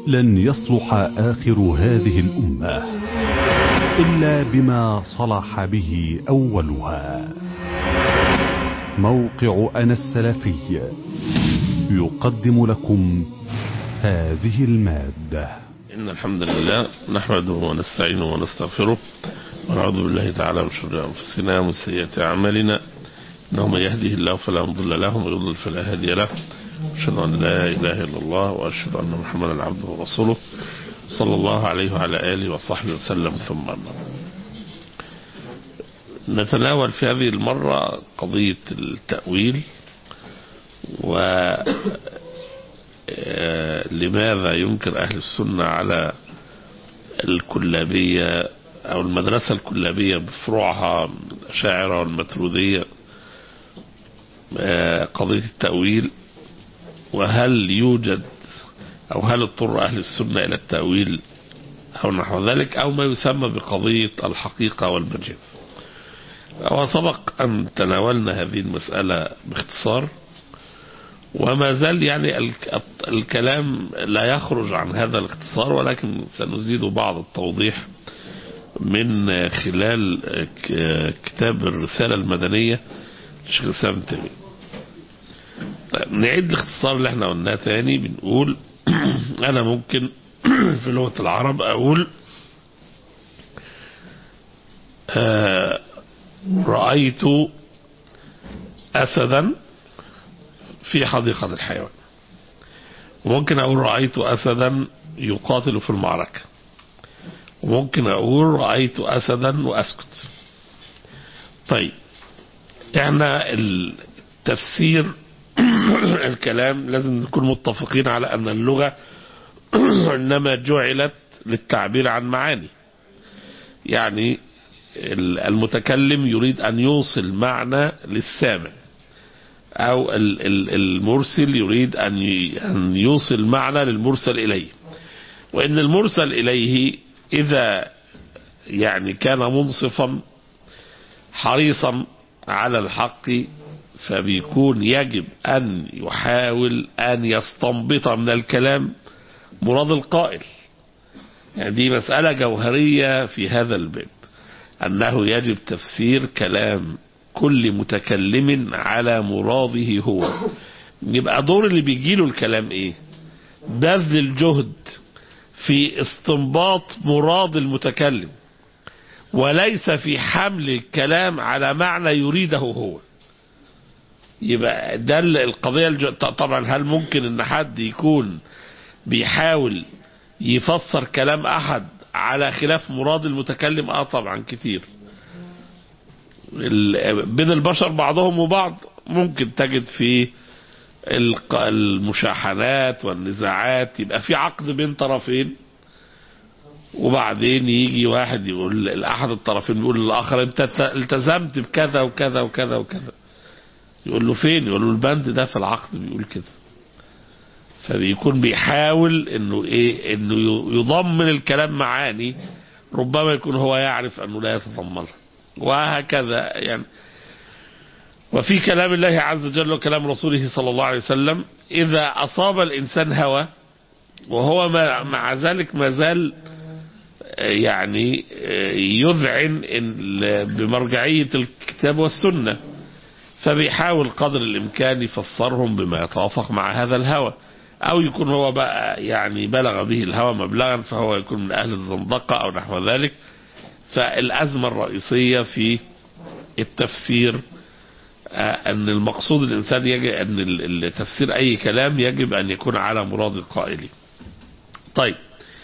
لن يصلح آخر هذه الأمة إلا بما صلح به أولها موقع أنا السلفي يقدم لكم هذه المادة إن الحمد لله نحمده ونستعينه ونستغفره ونعوذ بالله تعالى من شر أنفسنا ومن سيئات أعمالنا إنه من يهده الله فلا مضل له ومن يضلل فلا هادي له أشهد أن لا إله إلا الله وأشهد أن محمدا عبده ورسوله صلى الله عليه وعلى آله وصحبه وسلم ثم أما نتناول في هذه المرة قضية التأويل و لماذا ينكر أهل السنة على الكلابية أو المدرسة الكلابية بفروعها الأشاعرة والمتروذية قضية التأويل وهل يوجد أو هل اضطر أهل السنة إلى التأويل أو نحو ذلك أو ما يسمى بقضية الحقيقة والمجاز وسبق أن تناولنا هذه المسألة باختصار وما زال يعني الكلام لا يخرج عن هذا الاختصار ولكن سنزيد بعض التوضيح من خلال كتاب الرسالة المدنية للشيخ الإسلام تيمية نعيد الاختصار اللي احنا قلناه تاني بنقول انا ممكن في لغة العرب اقول آه رأيت أسدا في حديقة الحيوان وممكن أقول رأيت أسدا يقاتل في المعركة وممكن أقول رأيت أسدا وأسكت طيب احنا التفسير الكلام لازم نكون متفقين على أن اللغة إنما جعلت للتعبير عن معاني يعني المتكلم يريد أن يوصل معنى للسامع أو المرسل يريد أن يوصل معنى للمرسل إليه وإن المرسل إليه إذا يعني كان منصفا حريصا على الحق فبيكون يجب أن يحاول أن يستنبط من الكلام مراد القائل يعني دي مسألة جوهرية في هذا الباب أنه يجب تفسير كلام كل متكلم على مراده هو يبقى دور اللي بيجيله الكلام ايه بذل الجهد في استنباط مراد المتكلم وليس في حمل الكلام على معنى يريده هو يبقى ده القضية الج... طبعا هل ممكن ان حد يكون بيحاول يفسر كلام احد على خلاف مراد المتكلم اه طبعا كتير بين البشر بعضهم وبعض ممكن تجد في المشاحنات والنزاعات يبقى في عقد بين طرفين وبعدين يجي واحد يقول احد الطرفين بيقول للاخر انت التزمت بكذا وكذا وكذا وكذا يقول له فين يقول له البند ده في العقد بيقول كده فبيكون بيحاول انه ايه انه يضمن الكلام معاني ربما يكون هو يعرف انه لا يتضمنها وهكذا يعني وفي كلام الله عز وجل وكلام رسوله صلى الله عليه وسلم إذا أصاب الإنسان هوى وهو مع ذلك ما زال يعني يذعن بمرجعية الكتاب والسنة فبيحاول قدر الإمكان يفسرهم بما يتوافق مع هذا الهوى أو يكون هو بقى يعني بلغ به الهوى مبلغا فهو يكون من أهل الزندقة أو نحو ذلك فالأزمة الرئيسية في التفسير أن المقصود الإنسان يجب أن تفسير أي كلام يجب أن يكون على مراد القائل طيب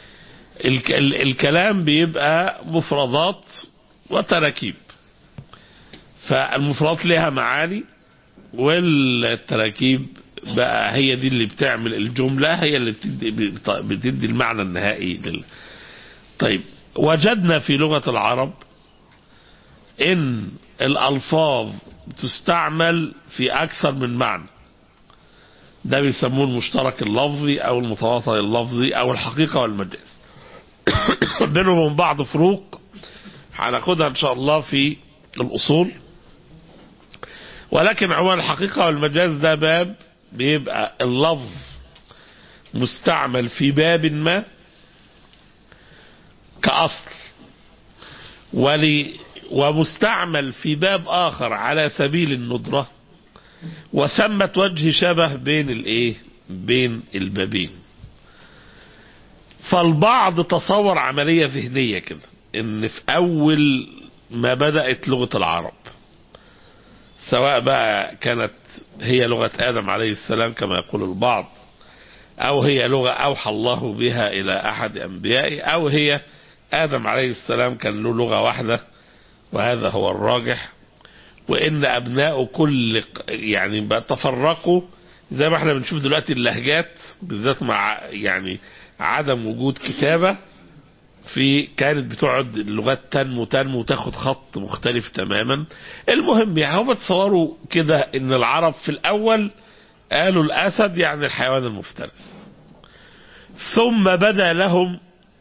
الكلام بيبقى مفردات وتراكيب فالمفردات لها معاني والتراكيب بقى هي دي اللي بتعمل الجملة هي اللي بتدي, بتدي المعنى النهائي لل... طيب وجدنا في لغة العرب ان الالفاظ تستعمل في اكثر من معنى ده بيسموه المشترك اللفظي او المتواطئ اللفظي او الحقيقة والمجاز بينهم وبين بعض فروق هناخدها ان شاء الله في الاصول ولكن عموما الحقيقة والمجاز ده باب بيبقى اللفظ مستعمل في باب ما كأصل ولي ومستعمل في باب آخر على سبيل الندرة وثمة وجه شبه بين الايه بين البابين فالبعض تصور عملية ذهنية كده ان في اول ما بدأت لغة العرب سواء بقى كانت هي لغة آدم عليه السلام كما يقول البعض أو هي لغة أوحى الله بها إلى أحد أنبيائه أو هي آدم عليه السلام كان له لغة واحدة وهذا هو الراجح وإن أبناء كل يعني تفرقوا زي ما احنا بنشوف دلوقتي اللهجات بالذات مع يعني عدم وجود كتابة في كانت بتقعد اللغات تنمو تنمو وتاخد خط مختلف تماما المهم يعني هم تصوروا كده ان العرب في الاول قالوا الاسد يعني الحيوان المفترس ثم بدا لهم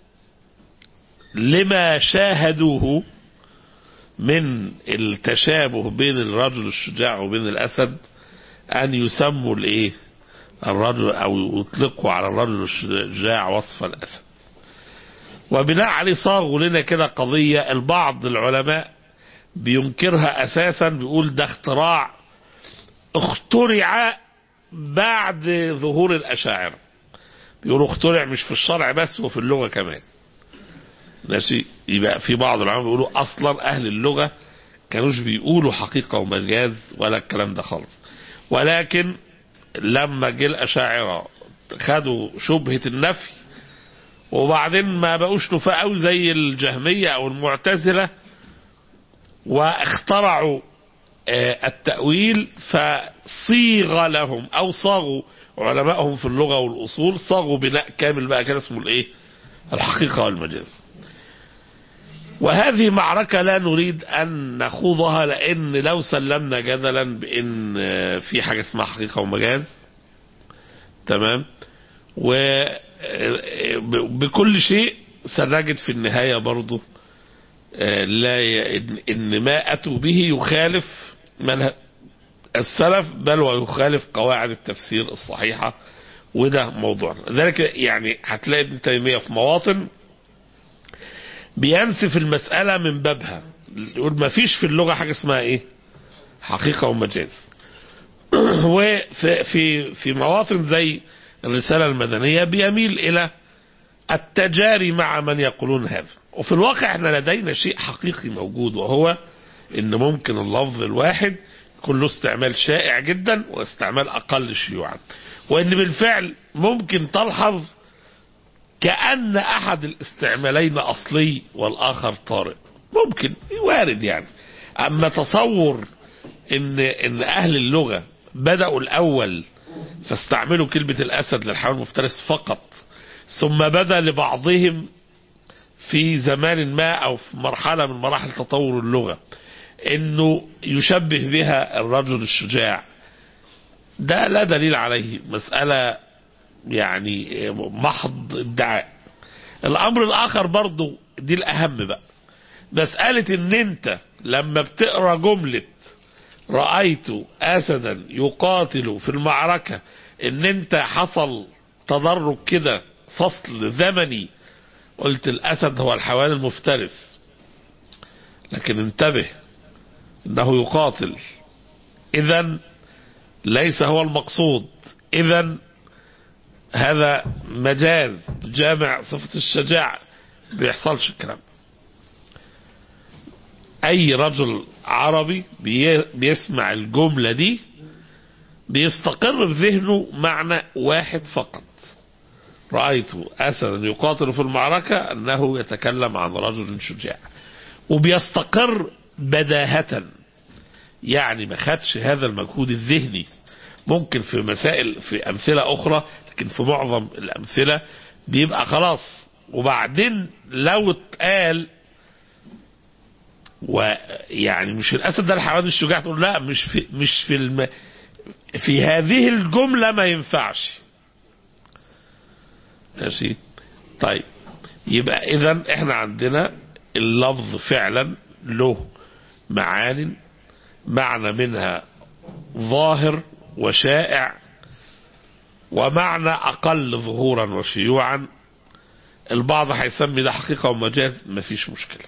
لما شاهدوه من التشابه بين الرجل الشجاع وبين الاسد ان يسموا الايه الرجل او يطلقوا على الرجل الشجاع وصف الاسد وبناء عليه صاغوا لنا كده قضية البعض العلماء بينكرها أساسا بيقول ده اختراع اخترع بعد ظهور الأشاعرة بيقولوا اخترع مش في الشرع بس وفي اللغة كمان ماشي يبقى في بعض العلماء بيقولوا أصلا أهل اللغة كانوش بيقولوا حقيقة ومجاز ولا الكلام ده خالص ولكن لما جه الأشاعرة خدوا شبهة النفي وبعدين ما بقوش نفاء قوي زي الجهمية او المعتزلة واخترعوا التأويل فصيغ لهم او صاغوا علمائهم في اللغة والاصول صاغوا بناء كامل بقى كان اسمه الايه الحقيقة والمجاز وهذه معركة لا نريد أن نخوضها لأن لو سلمنا جدلا بأن في حاجة اسمها حقيقة ومجاز تمام و بكل شيء سنجد في النهاية برضه لا ان ما اتوا به يخالف منهج السلف بل ويخالف قواعد التفسير الصحيحة وده موضوعنا ذلك يعني هتلاقي ابن تيمية في مواطن بينسف المسألة من بابها يقول ما فيش في اللغة حاجة اسمها ايه حقيقة ومجاز وفي في في مواطن زي الرسالة المدنية بيميل إلى التجاري مع من يقولون هذا وفي الواقع احنا لدينا شيء حقيقي موجود وهو ان ممكن اللفظ الواحد يكون له استعمال شائع جدا واستعمال اقل شيوعا وان بالفعل ممكن تلحظ كأن احد الاستعمالين اصلي والاخر طارئ ممكن وارد يعني اما تصور ان ان اهل اللغة بدأوا الاول فاستعملوا كلمة الأسد للحيوان المفترس فقط ثم بدا لبعضهم في زمان ما أو في مرحلة من مراحل تطور اللغة أنه يشبه بها الرجل الشجاع ده لا دليل عليه مسألة يعني محض ادعاء الأمر الآخر برضو دي الأهم بقى مسألة أن أنت لما بتقرأ جملة رأيت أسدا يقاتل في المعركة ان انت حصل تدرج كده فصل زمني قلت الأسد هو الحيوان المفترس لكن انتبه انه يقاتل اذا ليس هو المقصود اذا هذا مجاز جامع صفة الشجاعة بيحصلش الكلام اي رجل عربي بيسمع الجملة دي بيستقر في ذهنه معنى واحد فقط رأيت أسدا يقاتل في المعركة أنه يتكلم عن رجل شجاع وبيستقر بداهة يعني ما خدش هذا المجهود الذهني ممكن في مسائل في أمثلة أخرى لكن في معظم الأمثلة بيبقى خلاص وبعدين لو اتقال ويعني مش الاسد ده الحيوان الشجاع تقول لا مش في مش في الم... في هذه الجمله ما ينفعش ماشي طيب يبقى اذا احنا عندنا اللفظ فعلا له معان معنى منها ظاهر وشائع ومعنى أقل ظهورا وشيوعا البعض هيسمي ده حقيقة ومجاز مفيش مشكلة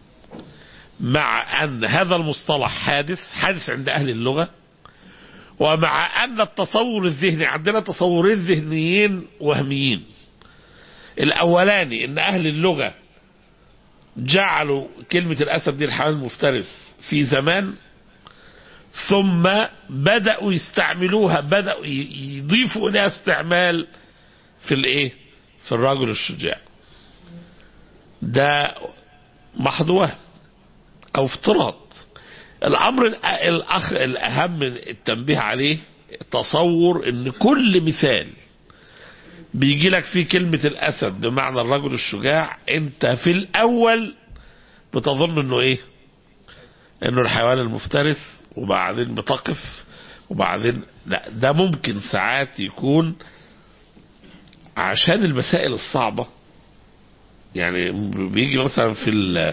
مع أن هذا المصطلح حادث حادث عند أهل اللغة ومع أن التصور الذهني عندنا تصورين ذهنيين وهميين الأولاني أن أهل اللغة جعلوا كلمة الأسد دي الحيوان المفترس في زمان ثم بدأوا يستعملوها بدأوا يضيفوا إليها استعمال في الإيه في الرجل الشجاع ده محض وهم أو افتراض الأمر الأخ الأهم التنبيه عليه تصور ان كل مثال بيجي لك فيه كلمة الأسد بمعنى الرجل الشجاع أنت في الأول بتظن إنه إيه؟ إنه الحيوان المفترس وبعدين بتقف وبعدين لا ده ممكن ساعات يكون عشان المسائل الصعبة يعني بيجي مثلا في ال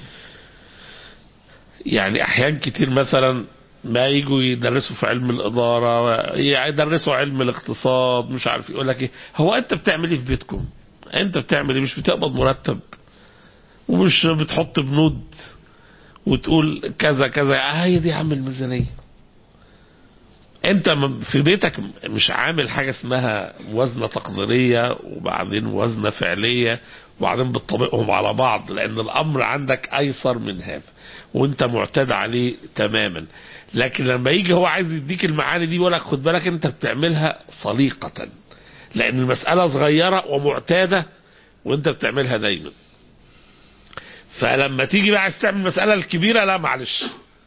يعني أحيان كتير مثلا ما يجوا يدرسوا في علم الإدارة يدرسوا علم الاقتصاد مش عارف يقول لك ايه هو أنت بتعمل ايه في بيتكم أنت بتعمل ايه مش بتقبض مرتب ومش بتحط بنود وتقول كذا كذا هي دي عم الميزانية انت في بيتك مش عامل حاجة اسمها موازنة تقديرية وبعدين موازنة فعلية وبعدين بتطبقهم على بعض لان الامر عندك ايسر من هذا وانت معتاد عليه تماما لكن لما يجي هو عايز يديك المعاني دي يقول لك خد بالك انت بتعملها صليقة لان المسألة صغيرة ومعتادة وانت بتعملها دايما فلما تيجي بقى عايز تعمل المسألة الكبيرة لا معلش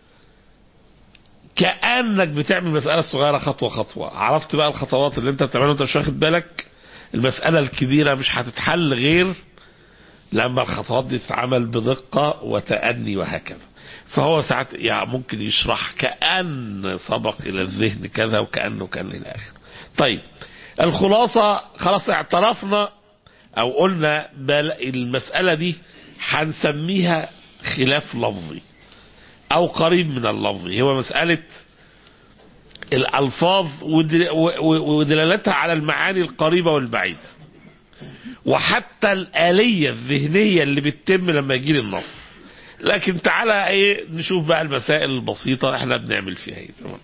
كأنك بتعمل المسألة الصغيرة خطوة خطوة عرفت بقى الخطوات اللي انت بتعملها وانت مش واخد بالك المسألة الكبيرة مش هتتحل غير لما الخطوات دي تتعمل بدقة وتأني وهكذا فهو ساعات يعني ممكن يشرح كأن سبق إلى الذهن كذا وكأنه كان إلى آخر طيب الخلاصة خلاص اعترفنا أو قلنا بل المسألة دي هنسميها خلاف لفظي أو قريب من اللفظي هو مسألة الألفاظ ودلالتها على المعاني القريبة والبعيدة وحتى الآلية الذهنية اللي بتتم لما يجي لي النص لكن تعالى ايه نشوف بقى المسائل البسيطة احنا بنعمل فيها ايه تمام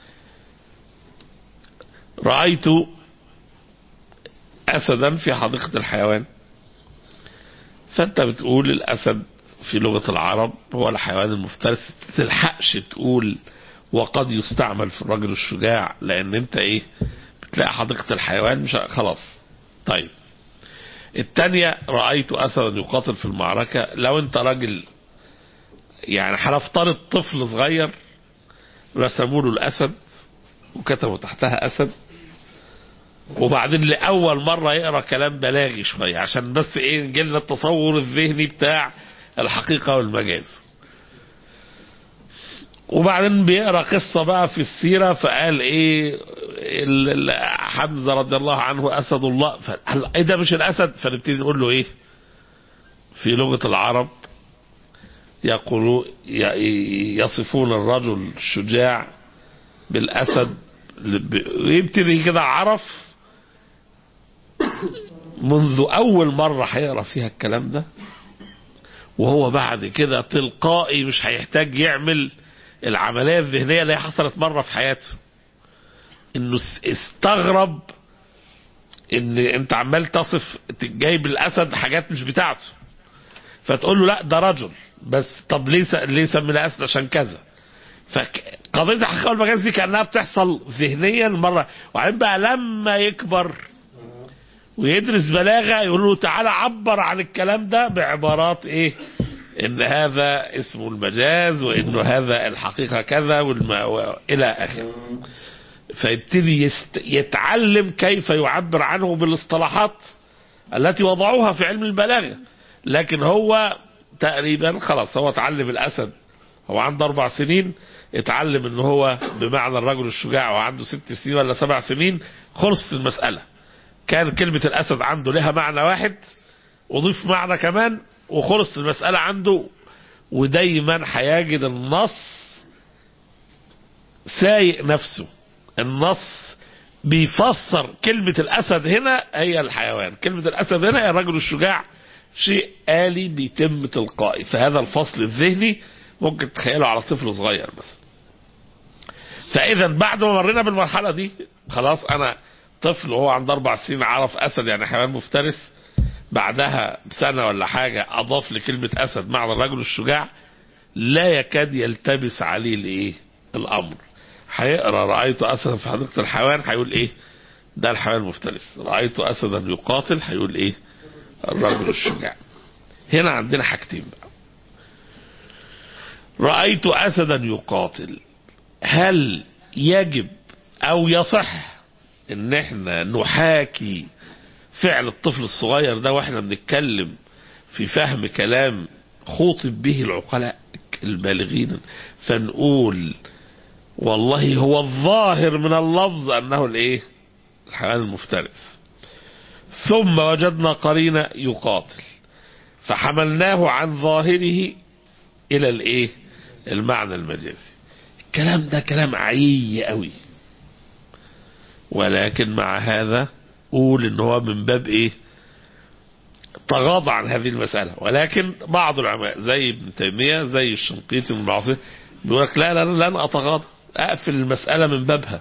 رأيت أسدا في حديقة الحيوان فأنت بتقول الأسد في لغة العرب هو الحيوان المفترس تلحقش تقول وقد يستعمل في الرجل الشجاع لأن أنت إيه بتلاقي حديقة الحيوان مش خلاص طيب الثانية رأيت أسدا يقاتل في المعركة لو أنت راجل يعني هنفترض طفل صغير رسموا له الأسد وكتبوا تحتها أسد وبعدين لأول مرة يقرأ كلام بلاغي شوية عشان بس إيه نجيلنا التصور الذهني بتاع الحقيقة والمجاز وبعدين بيقرا قصه بقى في السيره فقال ايه حمزه رضي الله عنه اسد الله ايه ده مش الاسد فنبتدي نقول له ايه في لغه العرب يقولوا يصفون الرجل الشجاع بالاسد ويبتدي كده عرف منذ اول مره هيقرا فيها الكلام ده وهو بعد كده تلقائي مش هيحتاج يعمل العملية الذهنية اللي حصلت مرة في حياته انه استغرب ان انت عمال تصف جايب الاسد حاجات مش بتاعته فتقول له لا ده رجل بس طب ليه ليه سمينا اسد عشان كذا فقضية الحقيقة والمجاز دي كأنها بتحصل ذهنيا مرة وبعدين بقى لما يكبر ويدرس بلاغة يقول له تعالى عبر عن الكلام ده بعبارات ايه ان هذا اسمه المجاز وانه هذا الحقيقة كذا والم... الى اخره فيبتدي يست... يتعلم كيف يعبر عنه بالاصطلاحات التي وضعوها في علم البلاغة لكن هو تقريبا خلاص هو اتعلم الاسد هو عنده اربع سنين اتعلم ان هو بمعنى الرجل الشجاع وعنده ست سنين ولا سبع سنين خلصت المسألة كان كلمة الاسد عنده لها معنى واحد وضيف معنى كمان وخلص المسألة عنده ودايما هيجد النص سايق نفسه النص بيفسر كلمة الأسد هنا هي الحيوان كلمة الأسد هنا هي الرجل الشجاع شيء آلي بيتم تلقائي فهذا الفصل الذهني ممكن تخيله على طفل صغير بس فإذا بعد ما مرينا بالمرحلة دي خلاص أنا طفل وهو عنده أربع سنين عرف أسد يعني حيوان مفترس بعدها بسنة ولا حاجة أضاف لكلمة أسد معنى الرجل الشجاع لا يكاد يلتبس عليه الإيه الأمر هيقرا رأيت أسدا في حديقة الحيوان هيقول إيه ده الحيوان المفترس رأيت أسدا يقاتل هيقول إيه الرجل الشجاع هنا عندنا حاجتين بقى رأيت أسدا يقاتل هل يجب أو يصح إن إحنا نحاكي فعل الطفل الصغير ده وإحنا بنتكلم في فهم كلام خوطب به العقلاء البالغين فنقول والله هو الظاهر من اللفظ أنه الإيه الحيوان المفترس ثم وجدنا قرينة يقاتل فحملناه عن ظاهره إلى الإيه المعنى المجازي الكلام ده كلام عيي قوي ولكن مع هذا قول ان هو من باب ايه تغاضى عن هذه المسألة ولكن بعض العلماء زي ابن تيمية زي الشنقيطي من العاصي بيقول لك لا لا لن اتغاضى اقفل المسألة من بابها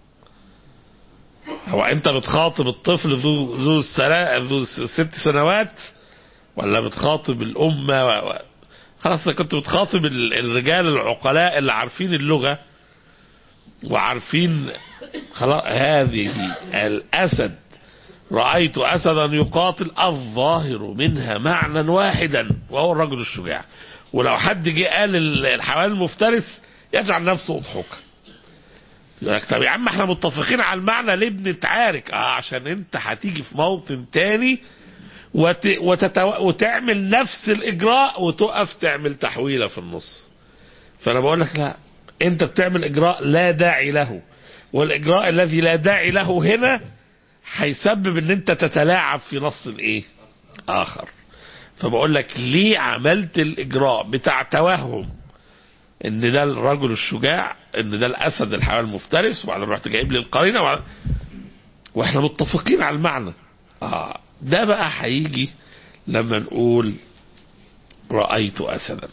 هو انت بتخاطب الطفل ذو ذو السلا ذو ست سنوات ولا بتخاطب الامة و... و... خلاص كنت بتخاطب الرجال العقلاء اللي عارفين اللغة وعارفين خلاص هذه الأسد رأيت أسدا يقاتل الظاهر منها معنى واحدا وهو الرجل الشجاع ولو حد جه قال الحيوان المفترس يجعل نفسه أضحوكا يقول لك طب يا عم احنا متفقين على المعنى ليه بنتعارك اه عشان انت هتيجي في موطن تاني وت... وتتو... وتعمل نفس الاجراء وتقف تعمل تحويله في النص فانا بقول لك لا انت بتعمل اجراء لا داعي له والاجراء الذي لا داعي له هنا هيسبب ان انت تتلاعب في نص الايه اخر فبقول لك ليه عملت الاجراء بتاع توهم ان ده الرجل الشجاع ان ده الاسد الحيوان المفترس وبعدين رحت جايب لي القرينه وبعد... واحنا متفقين على المعنى اه ده بقى هيجي لما نقول رأيت أسدا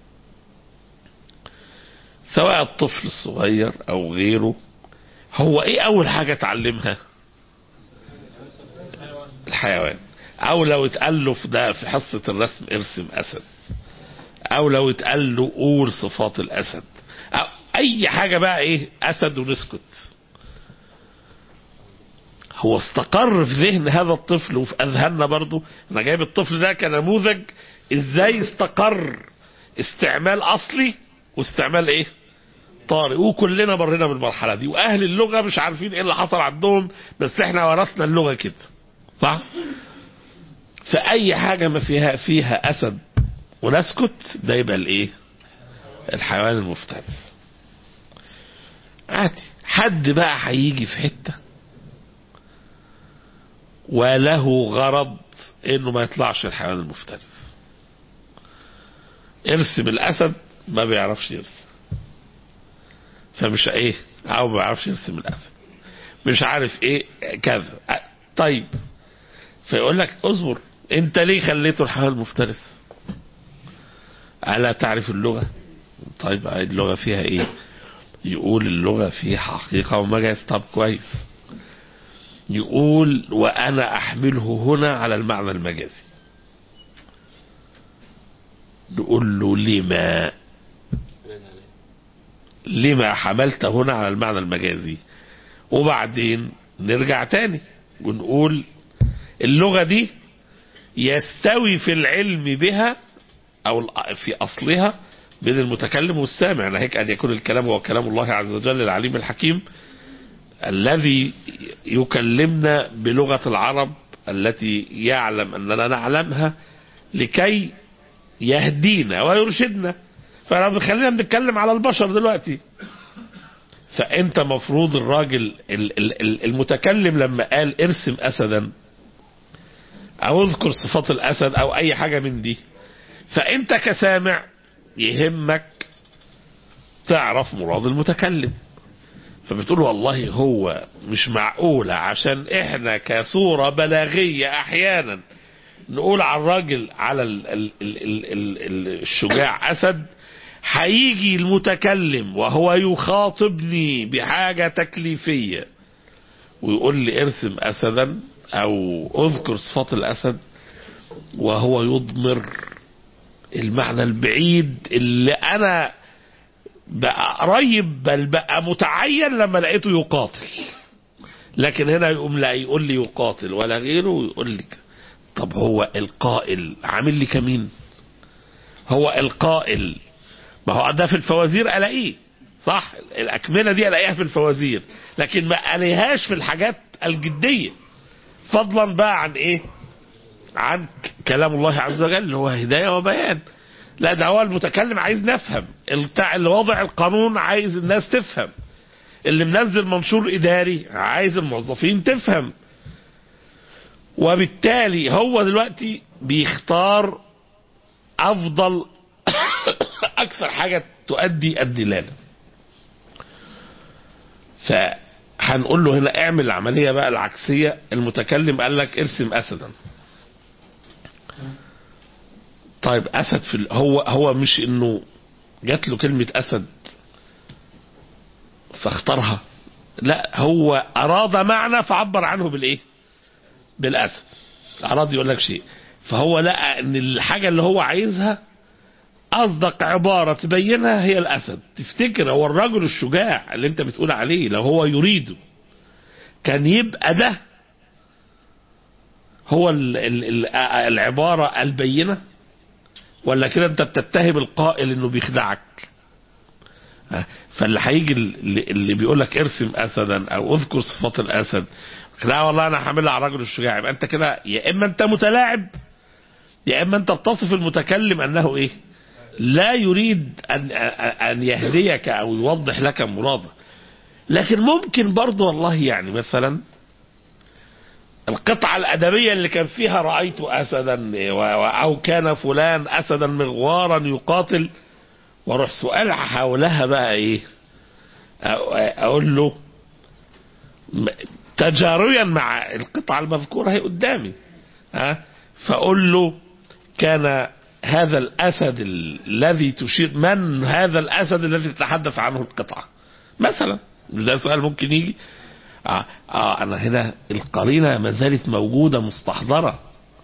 سواء الطفل الصغير أو غيره هو إيه أول حاجة اتعلمها الحيوان أو لو اتقال له في ده في حصة الرسم ارسم أسد أو لو اتقال له قول صفات الأسد أو أي حاجة بقى إيه أسد ونسكت هو استقر في ذهن هذا الطفل وفي اذهاننا برضه انا جايب الطفل ده كنموذج ازاي استقر استعمال اصلي واستعمال ايه طارئ وكلنا مرينا بالمرحله دي واهل اللغه مش عارفين ايه اللي حصل عندهم بس احنا ورثنا اللغه كده صح فاي حاجه ما فيها فيها اسد ونسكت ده يبقى الايه الحيوان المفترس عادي حد بقى هيجي في حته وله غرض انه ما يطلعش الحيوان المفترس ارسم الاسد ما بيعرفش يرسم فمش ايه او ما بيعرفش يرسم الاسد مش عارف ايه كذا طيب فيقول لك اصبر انت ليه خليته الحيوان المفترس الا تعرف اللغه طيب اللغه فيها ايه يقول اللغه فيها حقيقه ومجاز طب كويس يقول وأنا أحمله هنا على المعنى المجازي نقول له لما لما حملت هنا على المعنى المجازي وبعدين نرجع تاني ونقول اللغة دي يستوي في العلم بها أو في أصلها بين المتكلم والسامع ناهيك أن يكون الكلام هو كلام الله عز وجل العليم الحكيم الذي يكلمنا بلغة العرب التي يعلم أننا نعلمها لكي يهدينا ويرشدنا فاحنا خلينا بنتكلم على البشر دلوقتي فانت مفروض الراجل المتكلم لما قال ارسم اسدا او اذكر صفات الاسد او اي حاجه من دي فانت كسامع يهمك تعرف مراد المتكلم فبتقول والله هو مش معقولة عشان احنا كصورة بلاغية احيانا نقول على الراجل على ال ال ال ال ال الشجاع اسد هيجي المتكلم وهو يخاطبني بحاجة تكليفية ويقول لي ارسم اسدا او اذكر صفات الاسد وهو يضمر المعنى البعيد اللي انا بقى قريب بل بقى متعين لما لقيته يقاتل لكن هنا يقوم لا يقول لي يقاتل ولا غيره ويقول لي كده. طب هو القائل عامل لي كمين هو القائل ما هو ده في الفوازير الاقيه صح الاكمنه دي الاقيها في الفوازير لكن ما الاقيهاش في الحاجات الجديه فضلا بقى عن ايه عن ك- كلام الله عز وجل اللي هو هدايه وبيان لا ده هو المتكلم عايز نفهم بتاع اللي وضع القانون عايز الناس تفهم اللي منزل منشور اداري عايز الموظفين تفهم وبالتالي هو دلوقتي بيختار افضل اكثر حاجه تؤدي الدلاله فهنقول له هنا اعمل العمليه بقى العكسيه المتكلم قال لك ارسم اسدا طيب اسد في ال... هو هو مش انه جات له كلمه اسد فاختارها لا هو اراد معنى فعبر عنه بالايه بالاسد اراد يقول لك شيء فهو لقى ان الحاجه اللي هو عايزها اصدق عباره تبينها هي الاسد تفتكر هو الرجل الشجاع اللي انت بتقول عليه لو هو يريده كان يبقى ده هو ال ال ال العباره البينه ولا كده انت بتتهم القائل انه بيخدعك ها، فاللي هيجي اللي اللي بيقول لك ارسم اسدا او اذكر صفات الاسد لا والله انا هعملها على الرجل الشجاع يبقى انت كده يا اما انت متلاعب يا اما انت بتصف المتكلم انه ايه لا يريد ان ان يهديك او يوضح لك مراده لكن ممكن برضه والله يعني مثلا القطعة الأدبية اللي كان فيها رأيت أسدا و- و- أو كان فلان أسدا مغوارا يقاتل واروح سؤال حولها بقى إيه أ- أقول له م- تجاريا مع القطعة المذكورة هي قدامي ها فأقول له كان هذا الأسد ال- الذي تشير من هذا الأسد الذي تتحدث عنه القطعة مثلا ده سؤال ممكن يجي آه, آه أنا هنا القرينة ما زالت موجودة مستحضرة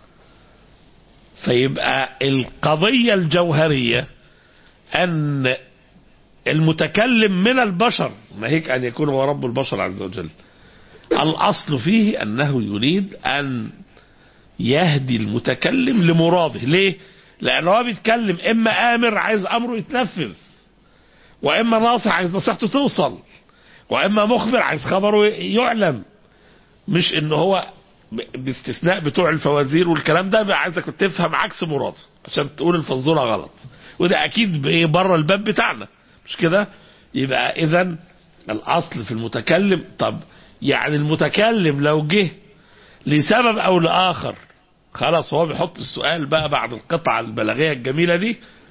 فيبقى القضية الجوهرية أن المتكلم من البشر ما هيك أن يكون هو رب البشر عز وجل الأصل فيه أنه يريد أن يهدي المتكلم لمراده ليه لأنه هو بيتكلم إما آمر عايز أمره يتنفذ وإما ناصح عايز نصيحته توصل واما مخبر عايز خبره يعلم مش ان هو ب- باستثناء بتوع الفوازير والكلام ده بقى عايزك تفهم عكس مراده عشان تقول الفزوره غلط وده اكيد بايه بره الباب بتاعنا مش كده يبقى اذا الاصل في المتكلم طب يعني المتكلم لو جه لسبب او لاخر خلاص هو بيحط السؤال بقى بعد القطعه البلاغيه الجميله دي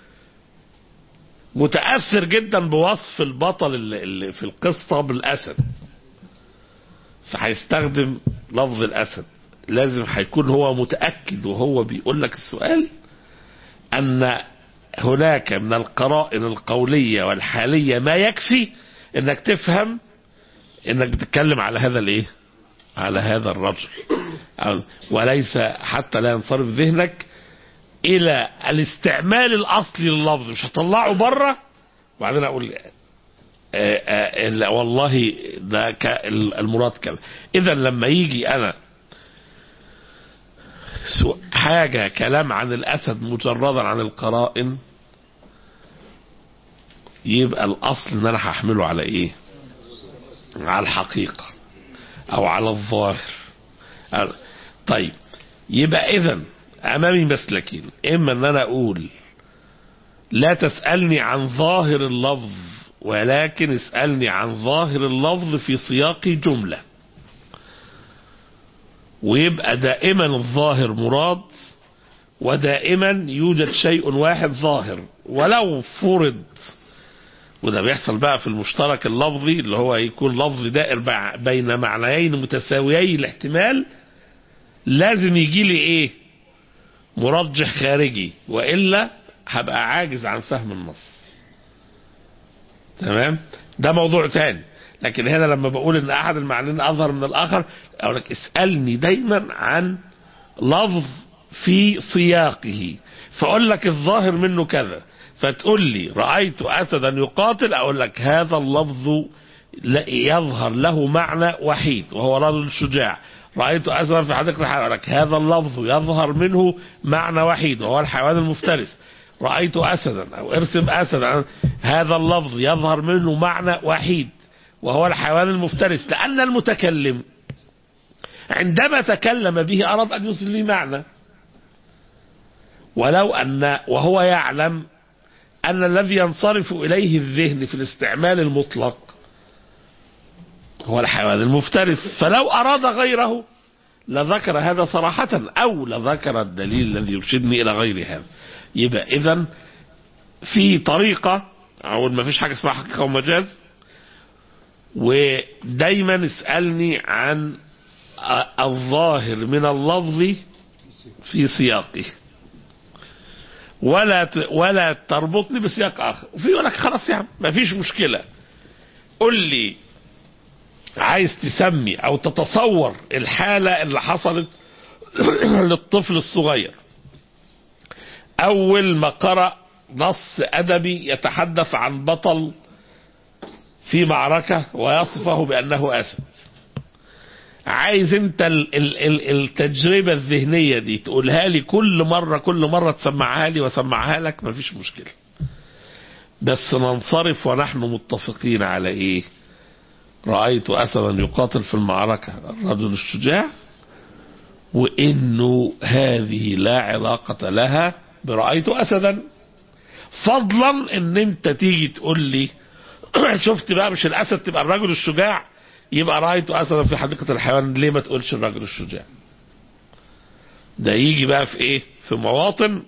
متأثر جدا بوصف البطل اللي, اللي في القصة بالأسد فهيستخدم لفظ الأسد لازم هيكون هو متأكد وهو بيقول لك السؤال أن هناك من القرائن القولية والحالية ما يكفي انك تفهم انك بتتكلم على هذا الايه على هذا الرجل أو- وليس حتى لا ينصرف ذهنك الى الاستعمال الاصلي لللفظ مش هطلعه بره وبعدين اقول آه، آه، لا والله ده ك- المراد كذا اذا لما يجي انا سو- حاجة كلام عن الأسد مجردا عن القرائن يبقى الأصل إن أنا هحمله على إيه؟ على الحقيقة أو على الظاهر أو- طيب يبقى إذا أمامي مسلكين إما إن أنا أقول لا تسألني عن ظاهر اللفظ ولكن اسألني عن ظاهر اللفظ في سياق جملة ويبقى دائما الظاهر مراد ودائما يوجد شيء واحد ظاهر ولو فرض وده بيحصل بقى في المشترك اللفظي اللي هو يكون لفظ دائر بع- بين معنيين متساويي الاحتمال لازم يجي لي ايه مرجح خارجي والا هبقى عاجز عن فهم النص تمام ده موضوع تاني لكن هنا لما بقول ان احد المعنيين اظهر من الاخر اقول لك اسالني دايما عن لفظ في سياقه فاقول لك الظاهر منه كذا فتقول لي رايت اسدا يقاتل اقول لك هذا اللفظ لا- يظهر له معنى وحيد وهو رجل شجاع رايت اسدا في حديقه الحيوان اقول لك هذا اللفظ يظهر منه معنى وحيد وهو الحيوان المفترس رايت اسدا او ارسم اسدا هذا اللفظ يظهر منه معنى وحيد وهو الحيوان المفترس لان المتكلم عندما تكلم به أراد أن يوصل لي معنى ولو أن وهو يعلم أن الذي ينصرف إليه الذهن في الاستعمال المطلق هو الحيوان المفترس فلو أراد غيره لذكر هذا صراحة أو لذكر الدليل الذي يرشدني إلى غير هذا يبقى إذا في طريقة أو ما فيش حاجة اسمها حقيقة ومجاز ودايما اسألني عن الظاهر من اللفظ في سياقه ولا ت- ولا تربطني بسياق اخر وفي يقول لك خلاص يا عم ما فيش مشكله قل لي عايز تسمي او تتصور الحاله اللي حصلت للطفل الصغير اول ما قرأ نص ادبي يتحدث عن بطل في معركه ويصفه بانه اسد عايز انت ال ال ال التجربة الذهنية دي تقولها لي كل مرة كل مرة تسمعها لي واسمعها لك مفيش مشكلة بس ننصرف ونحن متفقين على ايه رأيت أسدا يقاتل في المعركة الرجل الشجاع وإنه هذه لا علاقة لها برأيت أسدا فضلا ان انت تيجي تقول لي شفت بقى مش الأسد تبقى الرجل الشجاع يبقى رأيت أسدا في حديقة الحيوان ليه ما تقولش الرجل الشجاع ده يجي بقى في ايه في مواطن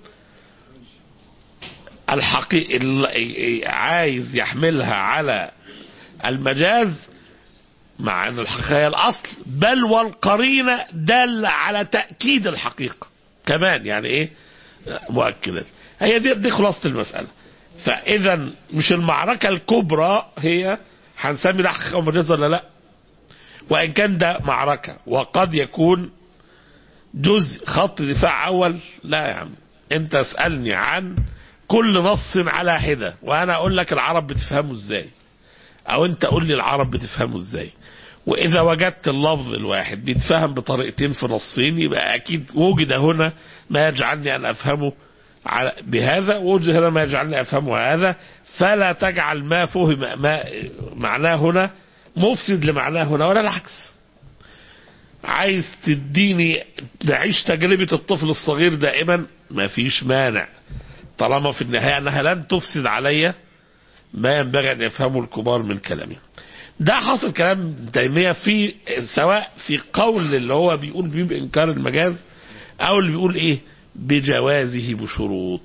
الحقيقة عايز يحملها على المجاز مع ان الحقيقة هي الاصل بل والقرينة دالة على تأكيد الحقيقة كمان يعني ايه مؤكدات هي دي, دي خلاصة المسألة فاذا مش المعركة الكبرى هي هنسمي ده حقيقة ومجاز ولا لا وان كان ده معركة وقد يكون جزء خط دفاع اول لا يا عم انت اسألني عن كل نص على حدة وانا اقول لك العرب بتفهمه ازاي او انت قول لي العرب بتفهمه ازاي واذا وجدت اللفظ الواحد بيتفهم بطريقتين في نصين يبقى اكيد وجد هنا ما يجعلني ان افهمه على- بهذا ووجد هنا ما يجعلني افهمه هذا فلا تجعل ما فهم ما معناه هنا مفسد لمعناه هنا ولا العكس عايز تديني نعيش تجربة الطفل الصغير دائما ما فيش مانع طالما في النهاية انها لن تفسد عليا ما ينبغي ان يفهمه الكبار من كلامي ده حاصل كلام ابن تيمية في سواء في قول اللي هو بيقول بيه بإنكار المجاز أو اللي بيقول إيه بجوازه بشروط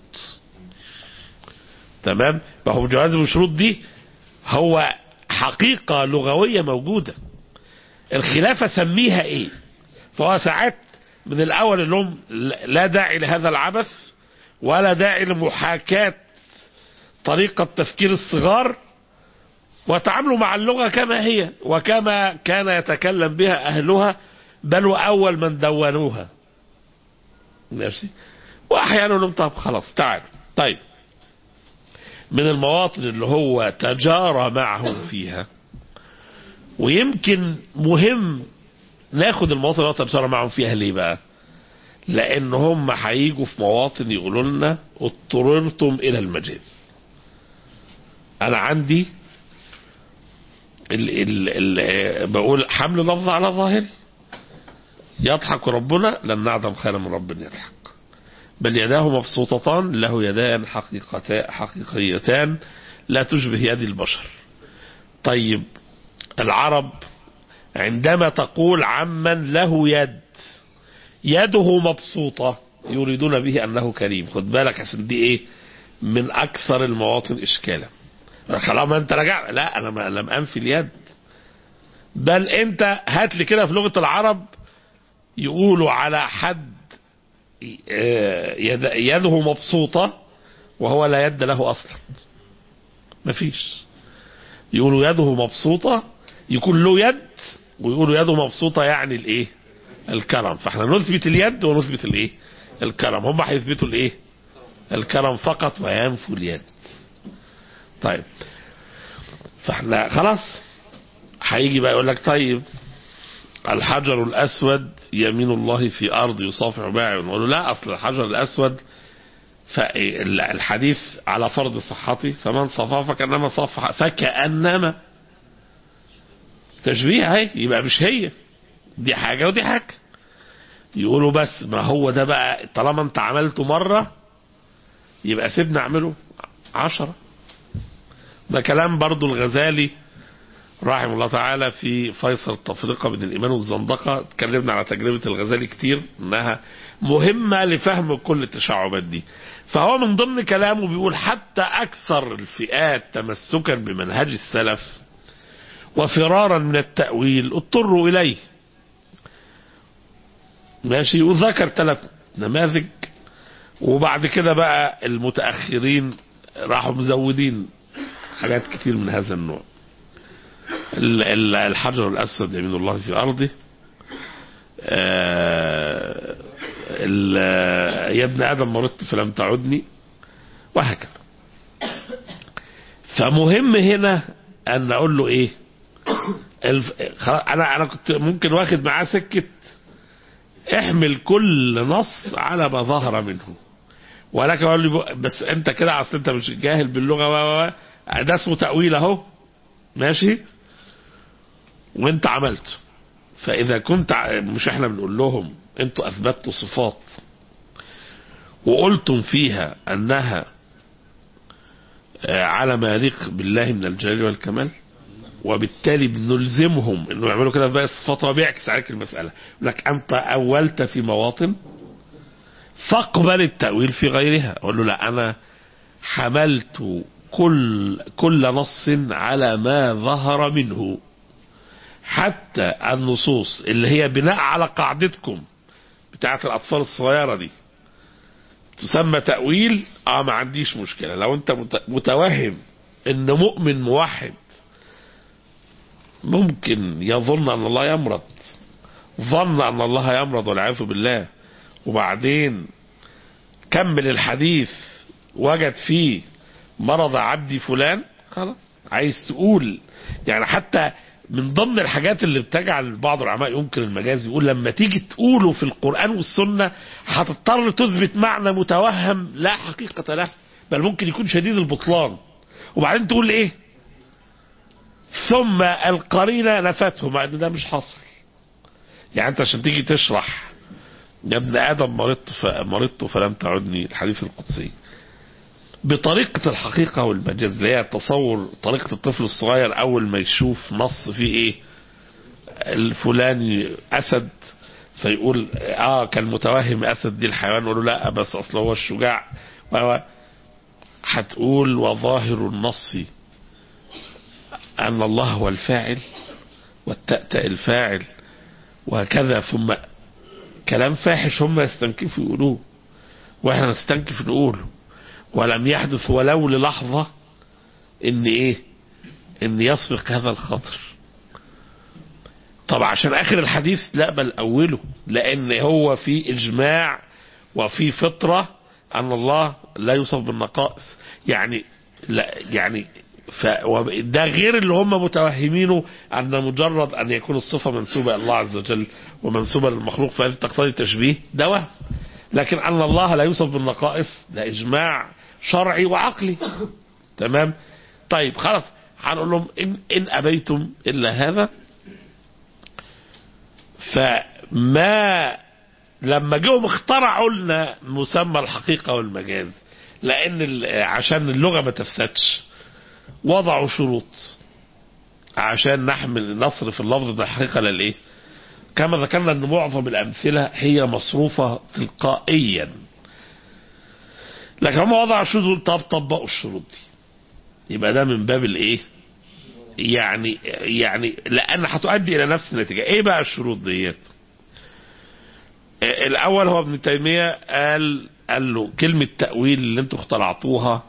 تمام ما هو بجوازه بشروط دي هو حقيقة لغوية موجودة الخلافة سميها إيه فهو ساعات من الأول اللي هم لا داعي لهذا العبث ولا داعي لمحاكاة طريقة تفكير الصغار وتعاملوا مع اللغة كما هي وكما كان يتكلم بها أهلها بل وأول من دونوها ماشي وأحيانا لهم طب خلاص تعال طيب من المواطن اللي هو تجارى معهم فيها ويمكن مهم ناخد المواطن اللي هو تجارى معهم فيها ليه بقى لأن هم هيجوا في مواطن يقولوا لنا اضطررتم إلى المجاز أنا عندي ال ال ال بقول حمل لفظ على ظاهر يضحك ربنا لن نعدم خيرا من رب يضحك بل يداه مبسوطتان له يدان حقيقتان حقيقيتان لا تشبه يد البشر طيب العرب عندما تقول عمن له يد يده مبسوطة يريدون به أنه كريم خد بالك عشان دي إيه من أكثر المواطن إشكالا خلاص ما انت رجع لا انا ما لم انفي اليد بل انت هات لي كده في لغه العرب يقولوا على حد آه، يد يده مبسوطه وهو لا يد له اصلا مفيش يقولوا يده مبسوطه يكون له يد ويقولوا يده مبسوطه يعني الايه الكرم فاحنا نثبت اليد ونثبت الايه الكرم هم هيثبتوا الايه الكرم فقط وينفوا اليد طيب فاحنا خلاص هيجي بقى يقول لك طيب الحجر الاسود يمين الله في ارض يصافح باع نقول له لا اصل الحجر الاسود فالحديث على فرض صحته فمن صفاه فكانما صفح فكانما تشبيه اهي يبقى مش هي دي حاجه ودي حاجه يقولوا بس ما هو ده بقى طالما انت عملته مره يبقى سيبنا اعمله عشرة ده كلام برضو الغزالي رحمه الله تعالى في فيصل التفرقة بين الإيمان والزندقة اتكلمنا على تجربة الغزالي كتير إنها مهمة لفهم كل التشعبات دي فهو من ضمن كلامه بيقول حتى أكثر الفئات تمسكا بمنهج السلف وفرارا من التأويل اضطروا إليه ماشي وذكر ثلاث نماذج وبعد كده بقى المتأخرين راحوا مزودين حاجات كتير من هذا النوع ال- ال- الحجر الأسود يمين الله في أرضه آه، ال- يا ابن آدم مرضت فلم تعدني وهكذا فمهم هنا أن أقول له إيه الف... خلاص أنا أنا كنت ممكن واخد معاه سكة احمل كل نص على ما ظهر منه ولكن اقول لي ب- بس انت كده اصل انت مش جاهل باللغه و و- و ده اسمه تاويل اهو ماشي وانت عملته فاذا كنت ع- مش احنا بنقول لهم انتوا اثبتوا صفات وقلتم فيها انها آه، على ما يليق بالله من الجلال والكمال وبالتالي بنلزمهم انه يعملوا كده في باقي الصفات وهو بيعكس عليك المساله يقول لك انت اولت في مواطن فاقبل التأويل في غيرها أقول له لا أنا حملت كل كل نص على ما ظهر منه حتى النصوص اللي هي بناء على قاعدتكم بتاعة الأطفال الصغيرة دي تسمى تأويل اه ما عنديش مشكلة لو انت مت- متوهم ان مؤمن موحد ممكن يظن ان الله يمرض ظن ان الله يمرض والعياذ بالله وبعدين كمل الحديث وجد فيه مرض عبدي فلان خلاص عايز تقول يعني حتى من ضمن الحاجات اللي بتجعل بعض العلماء ينكر المجاز يقول لما تيجي تقوله في القرآن والسنة هتضطر تثبت معنى متوهم لا حقيقة له بل ممكن يكون شديد البطلان وبعدين تقول ايه ثم القرينة نفته مع ان ده مش حاصل يعني انت عشان تيجي تشرح يا ابن ادم مرضت ف... مرضت فلم تعدني الحديث القدسي بطريقة الحقيقة والمجاز اللي هي تصور طريقة الطفل الصغير أول ما يشوف نص فيه إيه الفلاني أسد فيقول آه كان متوهم أسد دي الحيوان يقول له لا بس أصل هو الشجاع و هتقول وظاهر النص أن الله هو الفاعل والتأتأ الفاعل وهكذا ثم كلام فاحش هم يستنكفوا يقولوه واحنا نستنكف نقوله ولم يحدث ولو للحظة ان ايه ان يسبق هذا الخطر طب عشان اخر الحديث لا بل اوله لان هو في اجماع وفي فطرة ان الله لا يوصف بالنقائص يعني لا يعني ف ده غير اللي هم متوهمينه ان مجرد ان يكون الصفه منسوبه الى الله عز وجل ومنسوبه للمخلوق فهذه تقتضي التشبيه ده وهم لكن ان الله لا يوصف بالنقائص ده اجماع شرعي وعقلي تمام طيب خلاص هنقول لهم ان ان ابيتم الا هذا فما لما جم اخترعوا لنا مسمى الحقيقه والمجاز لان ال- عشان اللغه ما تفسدش وضعوا شروط عشان نحمل نصرف اللفظ ده الحقيقه للايه كما ذكرنا ان معظم الامثله هي مصروفه تلقائيا لكن هم وضعوا شروط طب طبقوا الشروط دي يبقى ده من باب الايه يعني يعني لان هتؤدي الى نفس النتيجه ايه بقى الشروط ديت الاول هو ابن تيميه قال قال له كلمه تاويل اللي انتوا اخترعتوها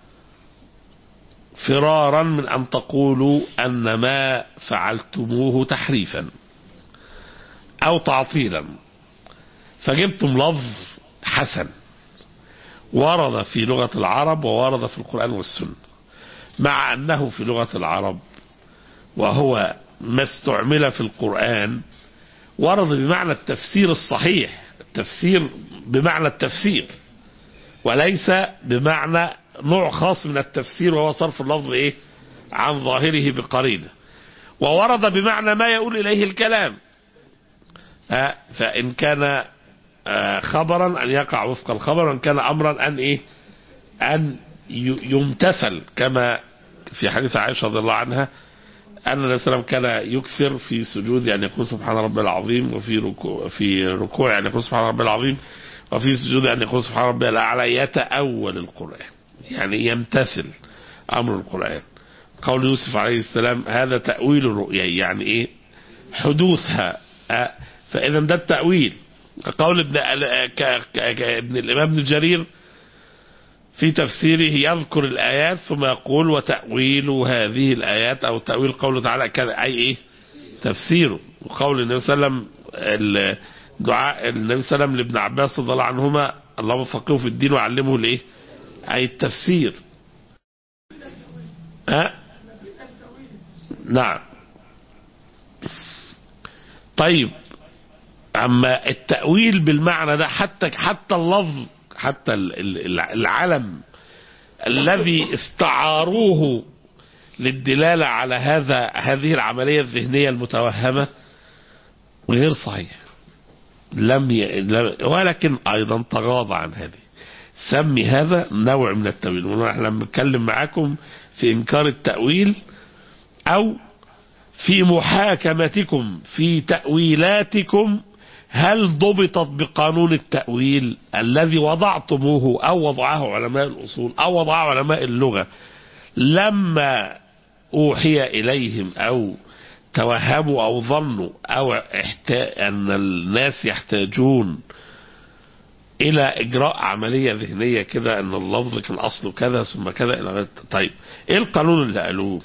فرارا من ان تقولوا ان ما فعلتموه تحريفا او تعطيلا فجبتم لفظ حسن ورد في لغه العرب وورد في القران والسنه مع انه في لغه العرب وهو ما استعمل في القران ورد بمعنى التفسير الصحيح التفسير بمعنى التفسير وليس بمعنى نوع خاص من التفسير وهو صرف اللفظ ايه عن ظاهره بقرينه وورد بمعنى ما يقول اليه الكلام آه فان كان آه خبرا ان يقع وفق الخبر وان كان امرا ان ايه ان يمتثل كما في حديث عائشه رضي الله عنها أن النبي صلى الله عليه وسلم كان يكثر في سجود يعني يقول سبحان ربي العظيم وفي ركوع في ركوع يعني يقول سبحان ربي العظيم وفي سجود يعني يقول سبحان ربي الأعلى يتأول القرآن يعني يمتثل أمر القرآن قول يوسف عليه السلام هذا تأويل الرؤيا يعني إيه حدوثها أه فإذا ده التأويل قول ابن ابن الإمام ابن جرير في تفسيره يذكر الآيات ثم يقول وتأويل هذه الآيات أو تأويل قوله تعالى كذا أي إيه تفسيره وقول النبي صلى الله عليه وسلم دعاء النبي صلى الله عليه وسلم لابن عباس رضي الله عنهما اللهم فقهه في الدين وعلمه الايه؟ أي التفسير ها؟ نعم طيب أما التأويل بالمعنى ده حتى حتى اللفظ حتى العلم الذي استعاروه للدلالة على هذا هذه العملية الذهنية المتوهمة غير صحيح لم ي... ولكن أيضا تغاضى عن هذه سمي هذا نوع من التأويل ونحن لما نتكلم معاكم في إنكار التأويل أو في محاكمتكم في تأويلاتكم هل ضبطت بقانون التأويل الذي وضعتموه أو وضعه علماء الأصول أو وضعه علماء اللغة لما أوحي إليهم أو توهموا أو ظنوا أو احتا... أن الناس يحتاجون إلى إجراء عملية ذهنية كده أن اللفظ كان أصله كذا ثم كذا إلى غير طيب إيه القانون اللي قالوه؟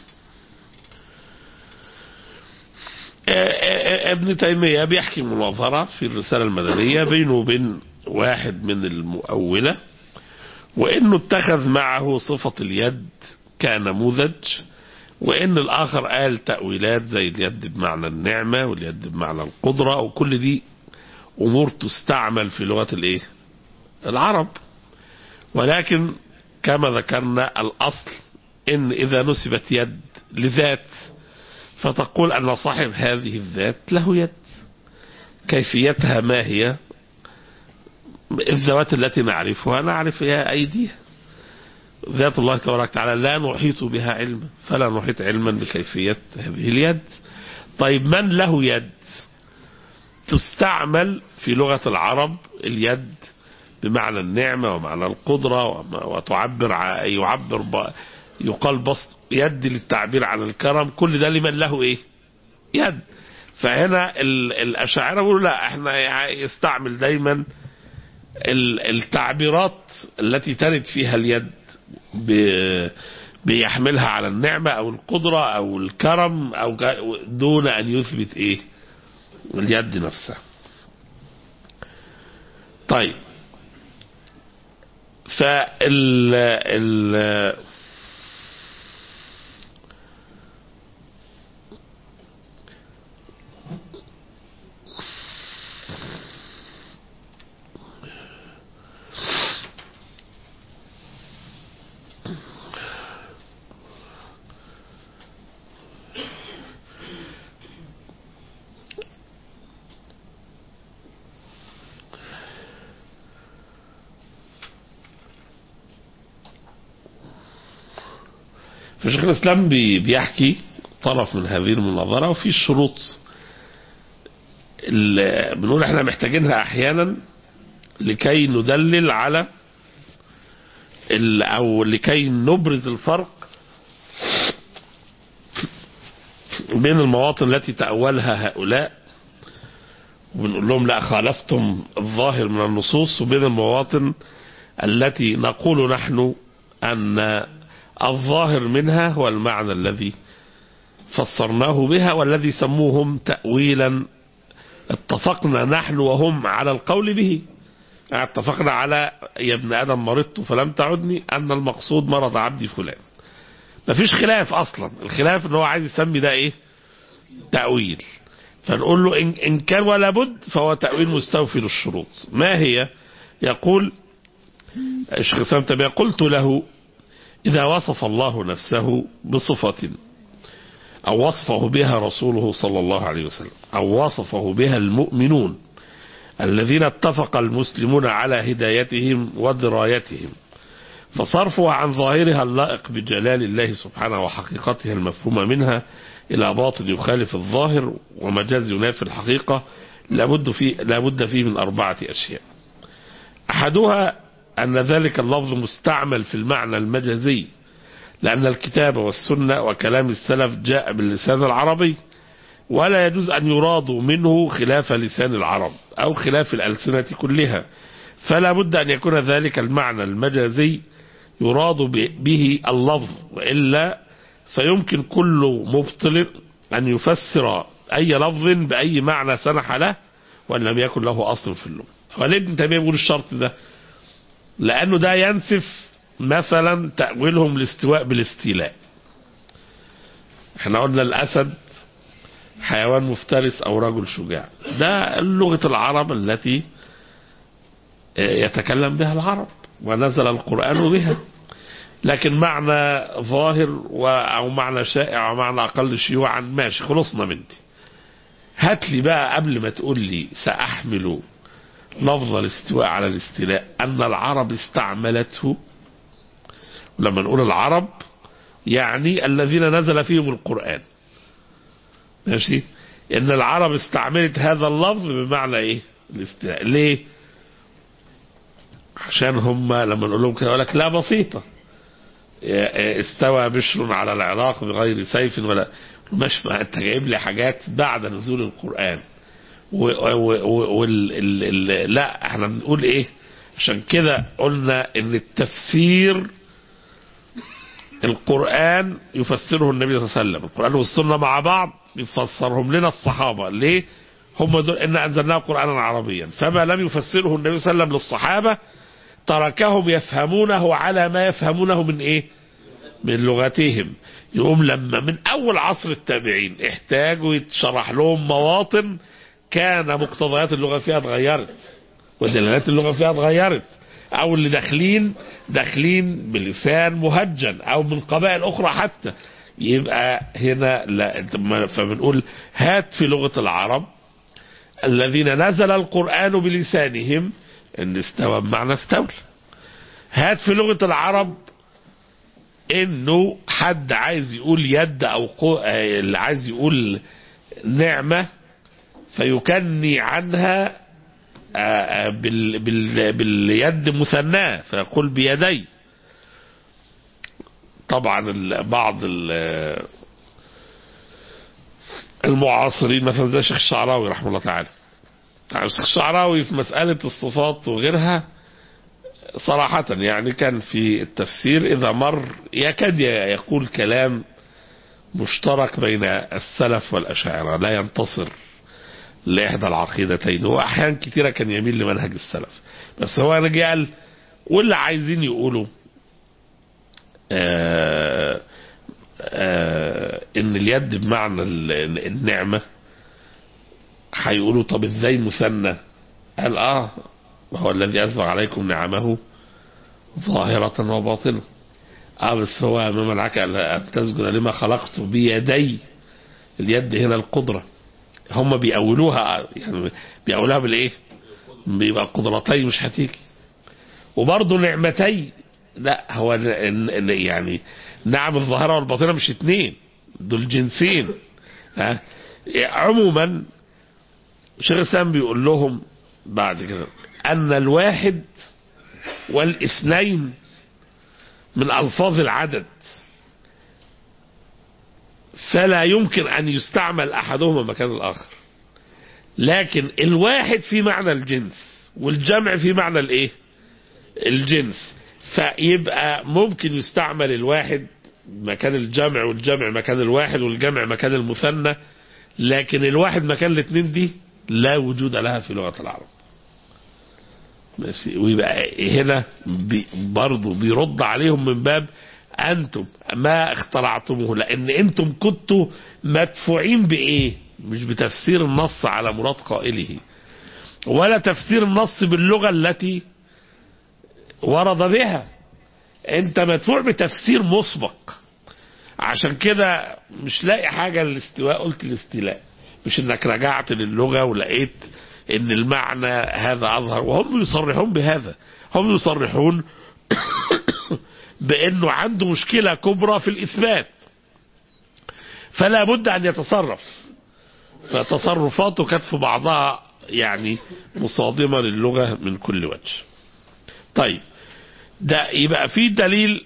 ابن تيمية بيحكي مناظرة في الرسالة المدنية بينه وبين واحد من المؤولة وانه اتخذ معه صفة اليد كنموذج وان الاخر قال تأويلات زي اليد بمعنى النعمة واليد بمعنى القدرة وكل دي امور تستعمل في لغة الايه العرب ولكن كما ذكرنا الاصل ان اذا نسبت يد لذات فتقول أن صاحب هذه الذات له يد كيفيتها ما هي الذوات التي نعرفها نعرف هي أيديها ذات الله تبارك وتعالى لا نحيط بها علما فلا نحيط علما بكيفية هذه اليد طيب من له يد تستعمل في لغة العرب اليد بمعنى النعمة ومعنى القدرة وتعبر يعبر يقال بسط يد للتعبير عن الكرم كل ده لمن له ايه يد فهنا الاشاعره بيقولوا لا احنا يستعمل دايما التعبيرات التي ترد فيها اليد بيحملها على النعمة أو القدرة أو الكرم أو دون أن يثبت إيه اليد نفسها طيب فال ال فشيخ الاسلام بيحكي طرف من هذه المناظره وفي الشروط اللي بنقول احنا محتاجينها احيانا لكي ندلل على او لكي نبرز الفرق بين المواطن التي تأولها هؤلاء وبنقول لهم لا خالفتم الظاهر من النصوص وبين المواطن التي نقول نحن أن الظاهر منها هو المعنى الذي فسرناه بها والذي سموهم تأويلا اتفقنا نحن وهم على القول به اتفقنا على يا ابن آدم مرضت فلم تعدني أن المقصود مرض عبدي فلان مفيش خلاف أصلا الخلاف ان هو عايز يسمي ده ايه تأويل فنقول له إن, إن كان ولا بد فهو تأويل مستوفي للشروط ما هي يقول الشيخ الإسلام تيمية قلت له إذا وصف الله نفسه بصفة أو وصفه بها رسوله صلى الله عليه وسلم أو وصفه بها المؤمنون الذين اتفق المسلمون على هدايتهم ودرايتهم فصرفها عن ظاهرها اللائق بجلال الله سبحانه وحقيقتها المفهومة منها إلى باطن يخالف الظاهر ومجاز ينافي الحقيقة لابد فيه, لابد فيه من أربعة أشياء أحدها أن ذلك اللفظ مستعمل في المعنى المجازي لأن الكتاب والسنة وكلام السلف جاء باللسان العربي ولا يجوز أن يرادوا منه خلاف لسان العرب أو خلاف الألسنة كلها فلا بد أن يكون ذلك المعنى المجازي يراد به اللفظ وإلا فيمكن كل مبطل أن يفسر أي لفظ بأي معنى سنح له وأن لم يكن له أصل في اللغة وليه ابن تيمية بيقول الشرط ده لأنه ده ينسف مثلا تأويلهم الاستواء بالاستيلاء احنا قلنا الأسد حيوان مفترس أو رجل شجاع ده لغة العرب التي يتكلم بها العرب ونزل القرآن بها لكن معنى ظاهر أو معنى شائع أو معنى أقل شيوعا ماشي خلصنا من دي هات لي بقى قبل ما تقول لي سأحمل لفظ الاستواء على الاستيلاء أن العرب استعملته لما نقول العرب يعني الذين نزل فيهم القرآن ماشي ان العرب استعملت هذا اللفظ بمعنى ايه الاستيلاء ليه عشان هم لما نقول لهم كده يقول لك لا بسيطه استوى بشر على العراق بغير سيف ولا مش ما انت جايب لي حاجات بعد نزول القران و و و لا احنا بنقول ايه عشان كده قلنا ان التفسير القرآن يفسره النبي صلى الله عليه وسلم القرآن والسنة مع بعض يفسرهم لنا الصحابة ليه هم دول إن أنزلناه قرآنا عربيا فما لم يفسره النبي صلى الله عليه وسلم للصحابة تركهم يفهمونه على ما يفهمونه من إيه من لغتهم يقوم لما من أول عصر التابعين احتاجوا يتشرح لهم مواطن كان مقتضيات اللغة فيها اتغيرت ودلالات اللغة فيها اتغيرت او اللي داخلين داخلين بلسان مهجن او من قبائل اخرى حتى يبقى هنا لا فبنقول هات في لغة العرب الذين نزل القرآن بلسانهم ان استوى بمعنى استولى هات في لغة العرب انه حد عايز يقول يد او قو... اللي عايز يقول نعمة فيكني عنها بال بال باليد مثناه فيقول بيدي طبعا بعض المعاصرين مثلا زي الشيخ الشعراوي رحمه الله تعالى الشيخ الشعراوي في مسألة الصفات وغيرها صراحة يعني كان في التفسير إذا مر يكاد يقول كلام مشترك بين السلف والأشاعرة لا ينتصر لإحدى العقيدتين هو أحيان كثيرة كان يميل لمنهج السلف بس هو رجع واللي عايزين يقولوا آآ آآ إن اليد بمعنى النعمة هيقولوا طب ازاي مثنى قال اه هو الذي أسبغ عليكم نعمه ظاهرة وباطنة اه بس هو ما منعك أن تسجد لما خلقت بيدي اليد هنا القدره هم بيأولوها يعني بيأولوها بالايه بيبقى قدرتين مش هتيجي وبرضه نعمتي لا هو يعني نعم الظاهرة والباطنة مش اتنين دول جنسين ها عموما شيخ الاسلام بيقول لهم بعد كده ان الواحد والاثنين من الفاظ العدد فلا يمكن أن يستعمل أحدهما مكان الآخر لكن الواحد في معنى الجنس والجمع في معنى الايه الجنس فيبقى ممكن يستعمل الواحد مكان الجمع والجمع مكان الواحد والجمع مكان المثنى لكن الواحد مكان الاثنين دي لا وجود لها في لغة العرب ماشي ويبقى هنا بي برضه بيرد عليهم من باب انتم ما اخترعتموه لان انتم كنتوا مدفوعين بايه مش بتفسير النص على مراد قائله ولا تفسير النص باللغة التي ورد بها انت مدفوع بتفسير مسبق عشان كده مش لاقي حاجة للاستواء قلت الاستيلاء مش انك رجعت للغة ولقيت ان المعنى هذا اظهر وهم يصرحون بهذا هم يصرحون بانه عنده مشكلة كبرى في الاثبات فلا بد ان يتصرف فتصرفاته كانت في بعضها يعني مصادمة للغة من كل وجه طيب ده يبقى في دليل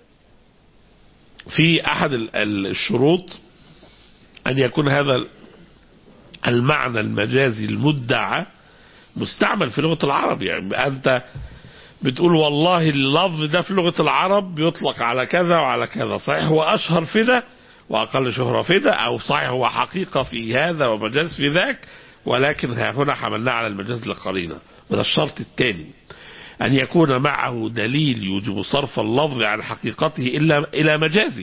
في احد الشروط ان يكون هذا المعنى المجازي المدعى مستعمل في لغة العرب يعني انت بتقول والله اللفظ ده في لغة العرب بيطلق على كذا وعلى كذا صحيح هو اشهر في ده واقل شهرة في ده او صحيح هو حقيقة في هذا ومجاز في ذاك ولكن هنا حملناه على المجاز لقرينة وده الشرط الثاني أن يكون معه دليل يوجب صرف اللفظ عن حقيقته إلا إلى مجازه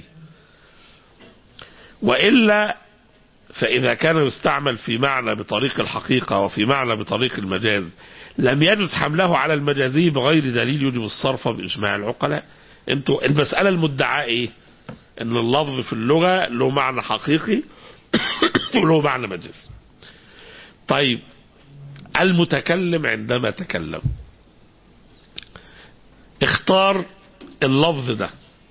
وإلا فإذا كان يستعمل في معنى بطريق الحقيقة وفي معنى بطريق المجاز لم يجوز حمله على المجازي بغير دليل يوجب الصرف بإجماع العقلاء انتوا المسألة المدعاة ايه ان اللفظ في اللغة له معنى حقيقي وله معنى مجازي طيب المتكلم عندما تكلم اختار اللفظ ده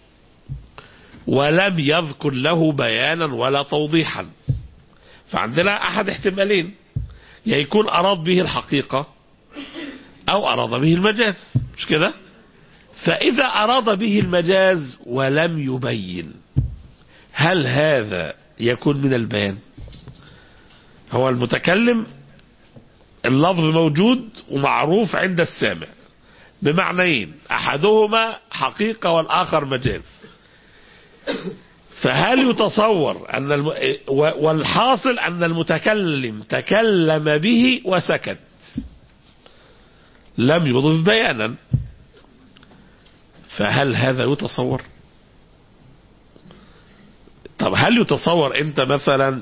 ولم يذكر له بيانا ولا توضيحا فعندنا احد احتمالين يا يكون اراد به الحقيقة او اراد به المجاز مش كده فاذا اراد به المجاز ولم يبين هل هذا يكون من البيان هو المتكلم اللفظ موجود ومعروف عند السامع بمعنيين احدهما حقيقة والاخر مجاز فهل يتصور ان الم... والحاصل ان المتكلم تكلم به وسكت لم يضف بيانا فهل هذا يتصور طب هل يتصور انت مثلا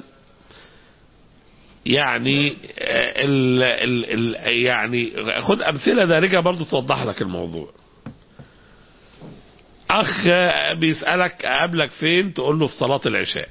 يعني ال ال ال يعني خد امثله دارجه برضو توضح لك الموضوع اخ بيسالك اقابلك فين تقول له في صلاه العشاء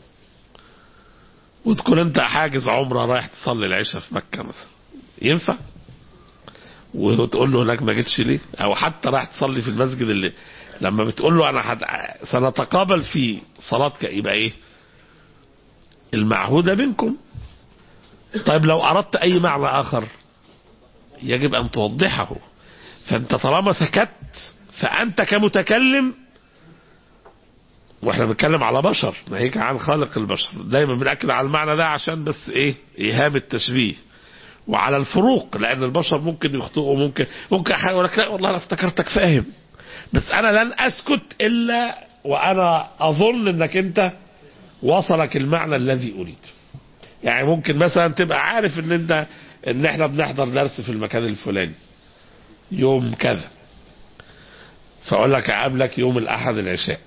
وتكون انت حاجز عمره رايح تصلي العشاء في مكه مثلا ينفع وتقول له هناك ما جيتش ليه او حتى رايح تصلي في المسجد اللي لما بتقول له انا حد... سنتقابل في صلاه يبقى ايه المعهوده بينكم طيب لو أردت أي معنى آخر يجب أن توضحه فأنت طالما سكت فأنت كمتكلم واحنا بنتكلم على بشر ناهيك عن خالق البشر دايما بنأكد على المعنى ده عشان بس ايه ايهام التشبيه وعلى الفروق لان البشر ممكن يخطئوا ممكن ممكن احد يقول لك لا والله انا افتكرتك فاهم بس انا لن اسكت الا وانا اظن انك انت وصلك المعنى الذي اريد يعني ممكن مثلا تبقى عارف ان انت ان احنا بنحضر درس في المكان الفلاني يوم كذا فاقول لك اقابلك يوم الاحد العشاء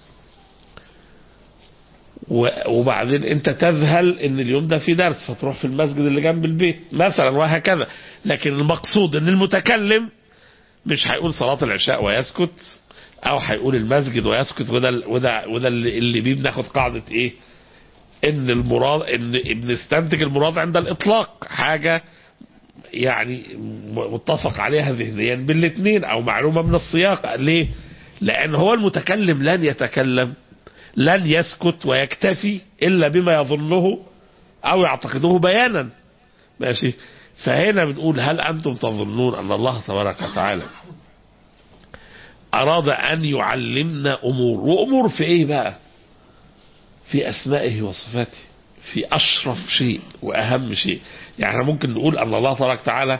وبعدين انت تذهل ان اليوم ده في درس فتروح في المسجد اللي جنب البيت مثلا وهكذا لكن المقصود ان المتكلم مش هيقول صلاة العشاء ويسكت او هيقول المسجد ويسكت وده وده وده اللي, اللي بيه بناخد قاعدة ايه ان المراد ان بنستنتج المراد عند الاطلاق حاجة يعني متفق عليها ذهنيا بالاثنين او معلومة من السياق ليه لان هو المتكلم لن يتكلم لن يسكت ويكتفي الا بما يظنه او يعتقده بيانا ماشي فهنا بنقول هل انتم تظنون ان الله تبارك وتعالى اراد ان يعلمنا امور وامور في ايه بقى في أسمائه وصفاته في أشرف شيء وأهم شيء يعني احنا ممكن نقول أن الله تبارك وتعالى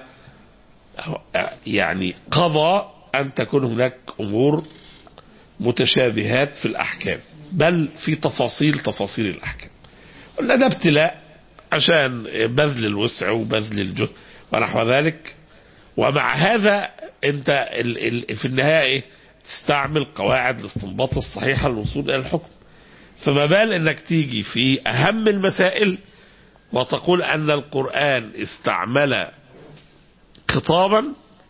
يعني قضى أن تكون هناك أمور متشابهات في الأحكام بل في تفاصيل تفاصيل الأحكام قلنا ده ابتلاء عشان بذل الوسع وبذل الجهد ونحو ذلك ومع هذا انت ال ال في النهايه ايه؟ تستعمل قواعد الاستنباط الصحيحه للوصول الى الحكم فما بال انك تيجي في اهم المسائل وتقول ان القران استعمل خطابا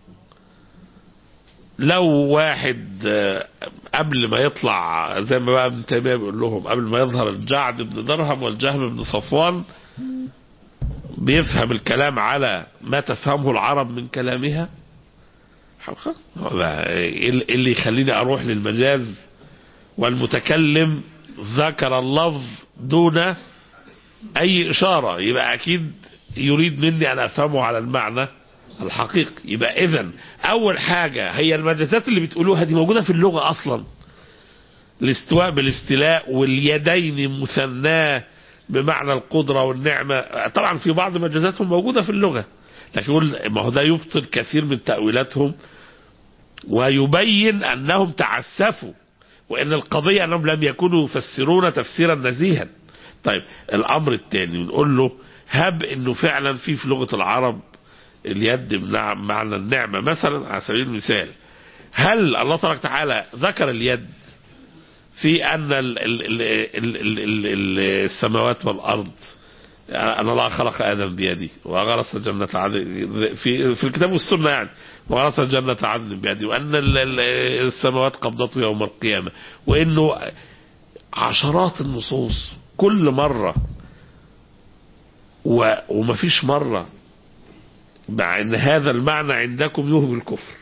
لو واحد آه، قبل ما يطلع زي ما بقى ابن تيميه بيقول لهم قبل ما يظهر الجعد بن درهم والجهم بن صفوان بيفهم الكلام على ما تفهمه العرب من كلامها خلاص، هذا ايه اللي يخليني اروح للمجاز والمتكلم ذكر اللفظ دون اي اشاره يبقى اكيد يريد مني ان افهمه على المعنى الحقيقي يبقى اذا اول حاجه هي المجازات اللي بتقولوها دي موجوده في اللغه اصلا الاستواء بالاستيلاء واليدين مثناه بمعنى القدره والنعمه طبعا في بعض مجازاتهم موجوده في اللغه لكن يقول ما هو ده يبطل كثير من تاويلاتهم ويبين انهم تعسفوا وان القضيه انهم لم يكونوا يفسرون تفسيرا نزيها طيب الامر الثاني نقول له هب انه فعلا في في لغه العرب اليد بمعنى معنى النعمه مثلا على سبيل المثال هل الله تبارك وتعالى ذكر اليد في ان ال ال ال ال ال ال ال السماوات والارض ان الله خلق ادم بيده وغرس جنه عدن في في الكتاب والسنه يعني وغرس جنه عدن بيده وان ال- ال- السماوات قبضته يوم القيامه وانه عشرات النصوص كل مره و- ومفيش مره مع ان هذا المعنى عندكم يوهم الكفر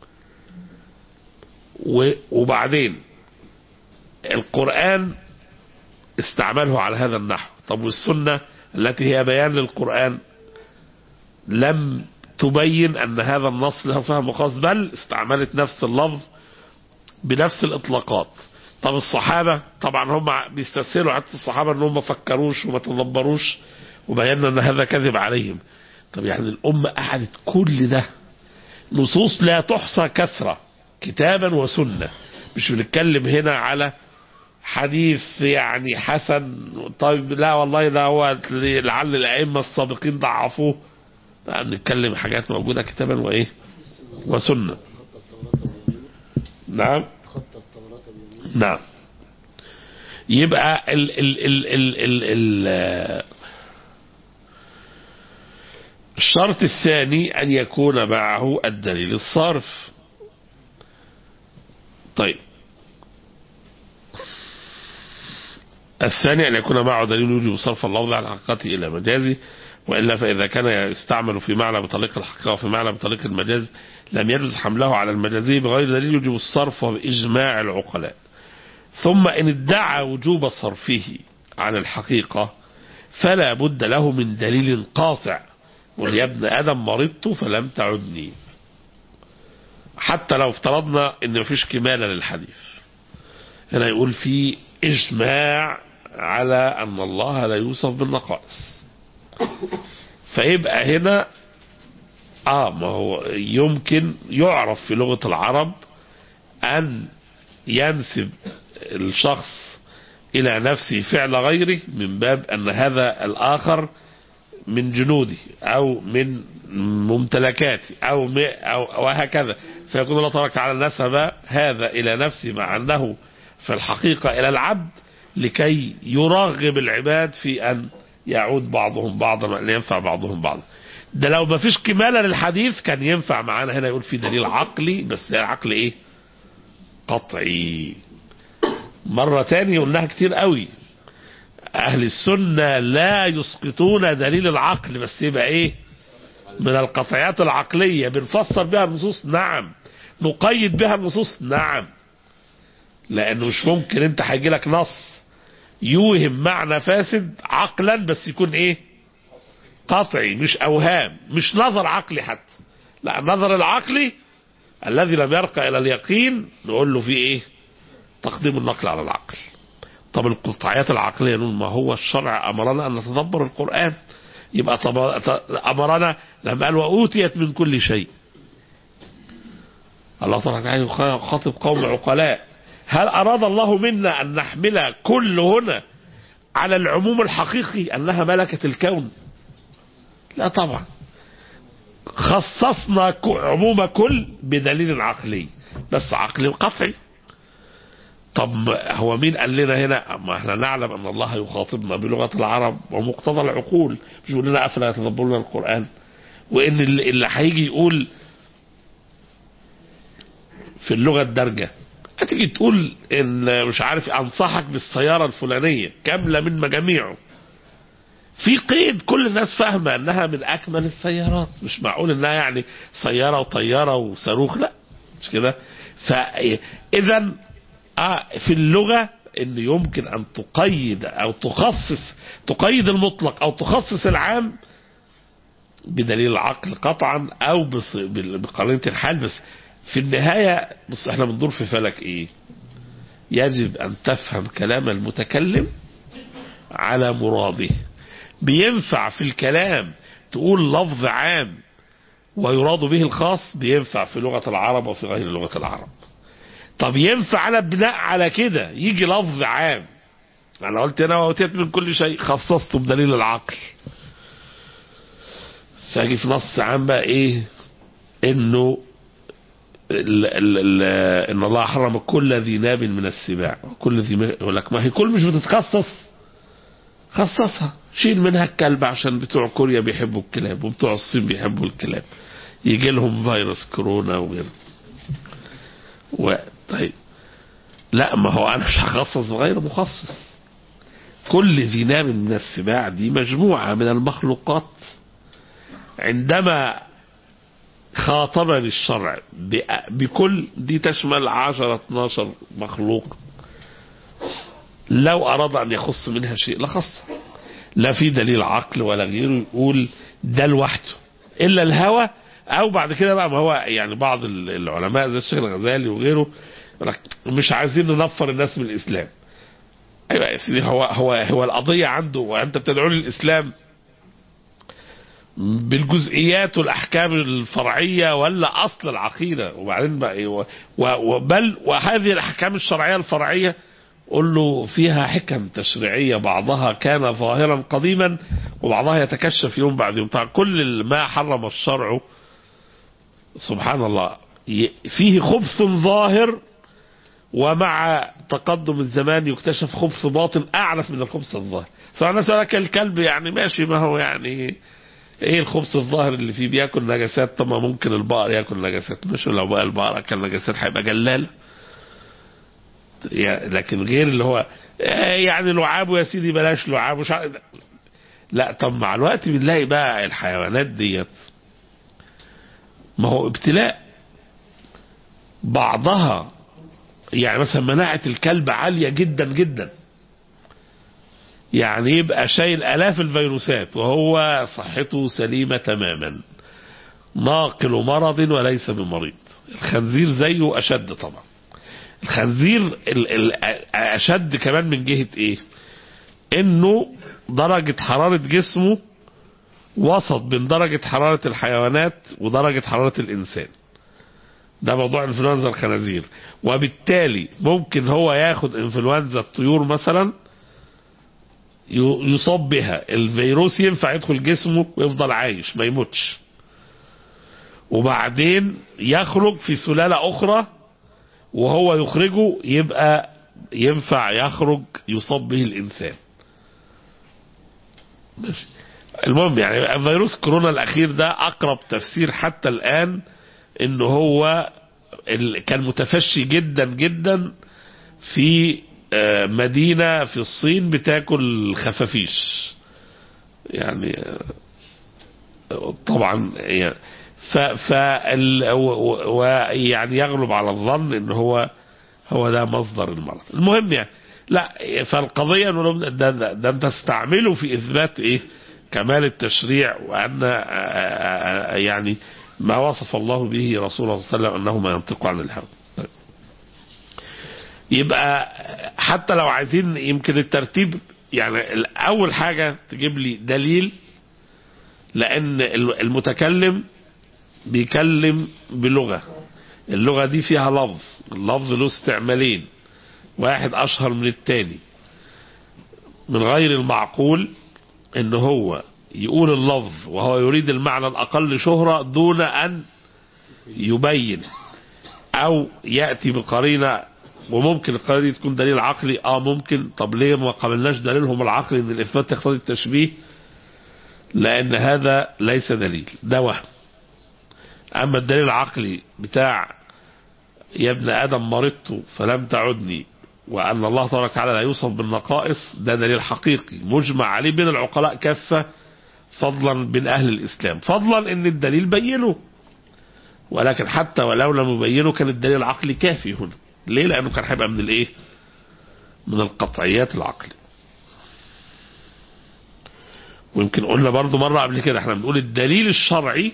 و- وبعدين القرآن استعمله على هذا النحو طب والسنة التي هي بيان للقرآن لم تبين أن هذا النص له فهم خاص بل استعملت نفس اللفظ بنفس الإطلاقات طب الصحابة طبعا هم بيستسهلوا حتى الصحابة أنهم ما فكروش وما تدبروش وبينا أن هذا كذب عليهم طب يعني الأمة قعدت كل ده نصوص لا تحصى كثرة كتابا وسنة مش بنتكلم هنا على حديث يعني حسن طيب لا والله ده هو لعل الأئمة السابقين ضعفوه لا بنتكلم حاجات موجودة كتابا وإيه وسنة نعم نعم يبقى ال ال ال ال ال ال الشرط الثاني أن يكون معه الدليل الصارف طيب الثاني أن يكون معه دليل يوجب صرف اللفظ عن حقيقته إلى مجازه وإلا فإذا كان يستعمل في معنى بطريق الحقيقة وفي معنى بطريق المجاز لم يجوز حمله على المجازي بغير دليل يوجب الصرف وبإجماع العقلاء ثم إن ادعى وجوب صرفه عن الحقيقة فلا بد له من دليل قاطع قل يا ابن آدم مرضت فلم تعدني حتى لو افترضنا ان مفيش كمالة للحديث هنا يقول في اجماع على ان الله لا يوصف بالنقائص فيبقى هنا اه ما هو يمكن يعرف في لغة العرب ان ينسب الشخص الى نفسه فعل غيره من باب ان هذا الاخر من جنودي او من ممتلكاتي او م- او وهكذا فيكون الله تبارك وتعالى نسب هذا الى نفسه مع انه في الحقيقه الى العبد لكي يرغب العباد في ان يعود بعضهم بعضا وان ينفع بعضهم بعضا ده لو ما فيش كماله للحديث كان ينفع معانا هنا يقول في دليل عقلي بس ده عقل ايه قطعي مرة تاني قلناها كتير قوي أهل السنة لا يسقطون دليل العقل بس يبقى إيه من القطعيات العقلية بنفسر بها النصوص نعم نقيد بها النصوص نعم لأنه مش ممكن أنت هيجي لك نص يوهم معنى فاسد عقلا بس يكون إيه قطعي مش أوهام مش نظر عقلي حتى لا النظر العقلي الذي لم يرقى إلى اليقين نقول له فيه إيه تقديم النقل على العقل طب القطعيات العقلية نقول ما هو الشرع أمرنا أن نتدبر القرآن يبقى طب أمرنا لما قال وأوتيت من كل شيء الله تعالى يخاطب قوم عقلاء هل أراد الله منا أن نحمل كل هنا على العموم الحقيقي أنها ملكة الكون لا طبعا خصصنا عموم كل بدليل عقلي بس عقلي قطعي طب هو مين قال لنا هنا ما احنا نعلم ان الله يخاطبنا بلغة العرب ومقتضى العقول مش يقول لنا افلا يتدبرون القرآن وان اللي هيجي يقول في اللغة الدارجة هتيجي تقول ان مش عارف انصحك بالسيارة الفلانية كاملة من مجاميعه في قيد كل الناس فاهمة انها من اكمل السيارات مش معقول انها يعني سيارة وطيارة وصاروخ لا مش كده فاذا آه في اللغة ان يمكن ان تقيد او تخصص تقيد المطلق او تخصص العام بدليل العقل قطعا او بقرينة الحال بس في النهاية بص احنا بندور في فلك ايه يجب ان تفهم كلام المتكلم على مراده بينفع في الكلام تقول لفظ عام ويراد به الخاص بينفع في لغة العرب وفي غير لغة العرب طب ينفع على بناء على كده يجي لفظ عام انا قلت انا واتيت من كل شيء خصصته بدليل العقل فاجي في نص عام بقى ايه انه ال ال ال ان الله حرم كل ذي ناب من السباع كل ذي يقول لك ما هي كل مش بتتخصص خصصها شيل منها الكلب عشان بتوع كوريا بيحبوا الكلاب وبتوع الصين بيحبوا الكلاب يجي لهم فيروس كورونا وغيره و... طيب لا ما هو انا مش هخصص غير مخصص كل ذي ناب من السباع دي مجموعة من المخلوقات عندما خاطبني الشرع بكل دي تشمل 10 12 مخلوق لو أراد أن يخص منها شيء لخص لا في دليل عقل ولا غيره يقول ده لوحده إلا الهوى أو بعد كده بقى ما هو يعني بعض العلماء زي الشيخ الغزالي وغيره مش عايزين ننفر الناس من الإسلام أيوة يا سيدي هو هو هو القضية عنده وأنت بتدعو للإسلام بالجزئيات والأحكام الفرعية ولا أصل العقيدة وبعدين بقى وبل وهذه الأحكام الشرعية الفرعية قل له فيها حكم تشريعية بعضها كان ظاهرا قديما وبعضها يتكشف يوم بعد يوم كل ما حرم الشرع سبحان الله فيه خبث ظاهر ومع تقدم الزمان يكتشف خبث باطن أعنف من الخبث الظاهر سواء الناس لك الكلب يعني ماشي ما هو يعني ايه الخبث الظاهر اللي فيه بياكل نجاسات طب ما ممكن البقر ياكل نجاسات مش لو بقى البقر اكل نجاسات هيبقى جلال لكن غير اللي هو يعني لعابه يا سيدي بلاش لعابه مش لا طب مع الوقت بنلاقي بقى الحيوانات ديت ما هو ابتلاء بعضها يعني مثلا مناعة الكلب عالية جدا جدا يعني يبقى شايل آلاف الفيروسات وهو صحته سليمة تماما ناقل مرض وليس بمريض الخنزير زيه أشد طبعا الخنزير أشد كمان من جهة إيه إنه درجة حرارة جسمه وسط بين درجة حرارة الحيوانات ودرجة حرارة الإنسان ده موضوع انفلونزا الخنازير وبالتالي ممكن هو ياخد انفلونزا الطيور مثلا يصاب بها الفيروس ينفع يدخل جسمه ويفضل عايش ما يموتش وبعدين يخرج في سلالة أخرى وهو يخرجه يبقى ينفع يخرج يصاب به الإنسان ماشي المهم يعني فيروس كورونا الأخير ده أقرب تفسير حتى الآن إن هو كان متفشي جدا جدا في مدينة في الصين بتاكل خفافيش يعني طبعا يعني ف ف ويعني يغلب على الظن ان هو هو ده مصدر المرض المهم يعني لا فالقضية انه ده, ده, ده انت تستعمله في اثبات ايه كمال التشريع وان يعني ما وصف الله به رسوله صلى الله عليه وسلم انه ما ينطق عن الهوى يبقى حتى لو عايزين يمكن الترتيب يعني اول حاجه تجيب لي دليل لان المتكلم بيكلم بلغه اللغه دي فيها لفظ اللفظ له استعمالين واحد اشهر من التاني من غير المعقول ان هو يقول اللفظ وهو يريد المعنى الاقل شهره دون ان يبين او ياتي بقرينه وممكن القرينه دي تكون دليل عقلي اه ممكن طب ليه ما قبلناش دليلهم العقلي ان الاثبات يقتضي التشبيه لان هذا ليس دليل ده وهم اما الدليل العقلي بتاع يا ابن ادم مرضت فلم تعدني وان الله تبارك وتعالى لا يوصف بالنقائص ده دليل حقيقي مجمع عليه بين العقلاء كافه فضلا بين اهل الاسلام فضلا ان الدليل بينه ولكن حتى ولو لم يبينه كان الدليل العقلي كافي هنا ليه لانه كان هيبقى من الايه من القطعيات العقل ويمكن قلنا برضو مرة قبل كده احنا بنقول الدليل الشرعي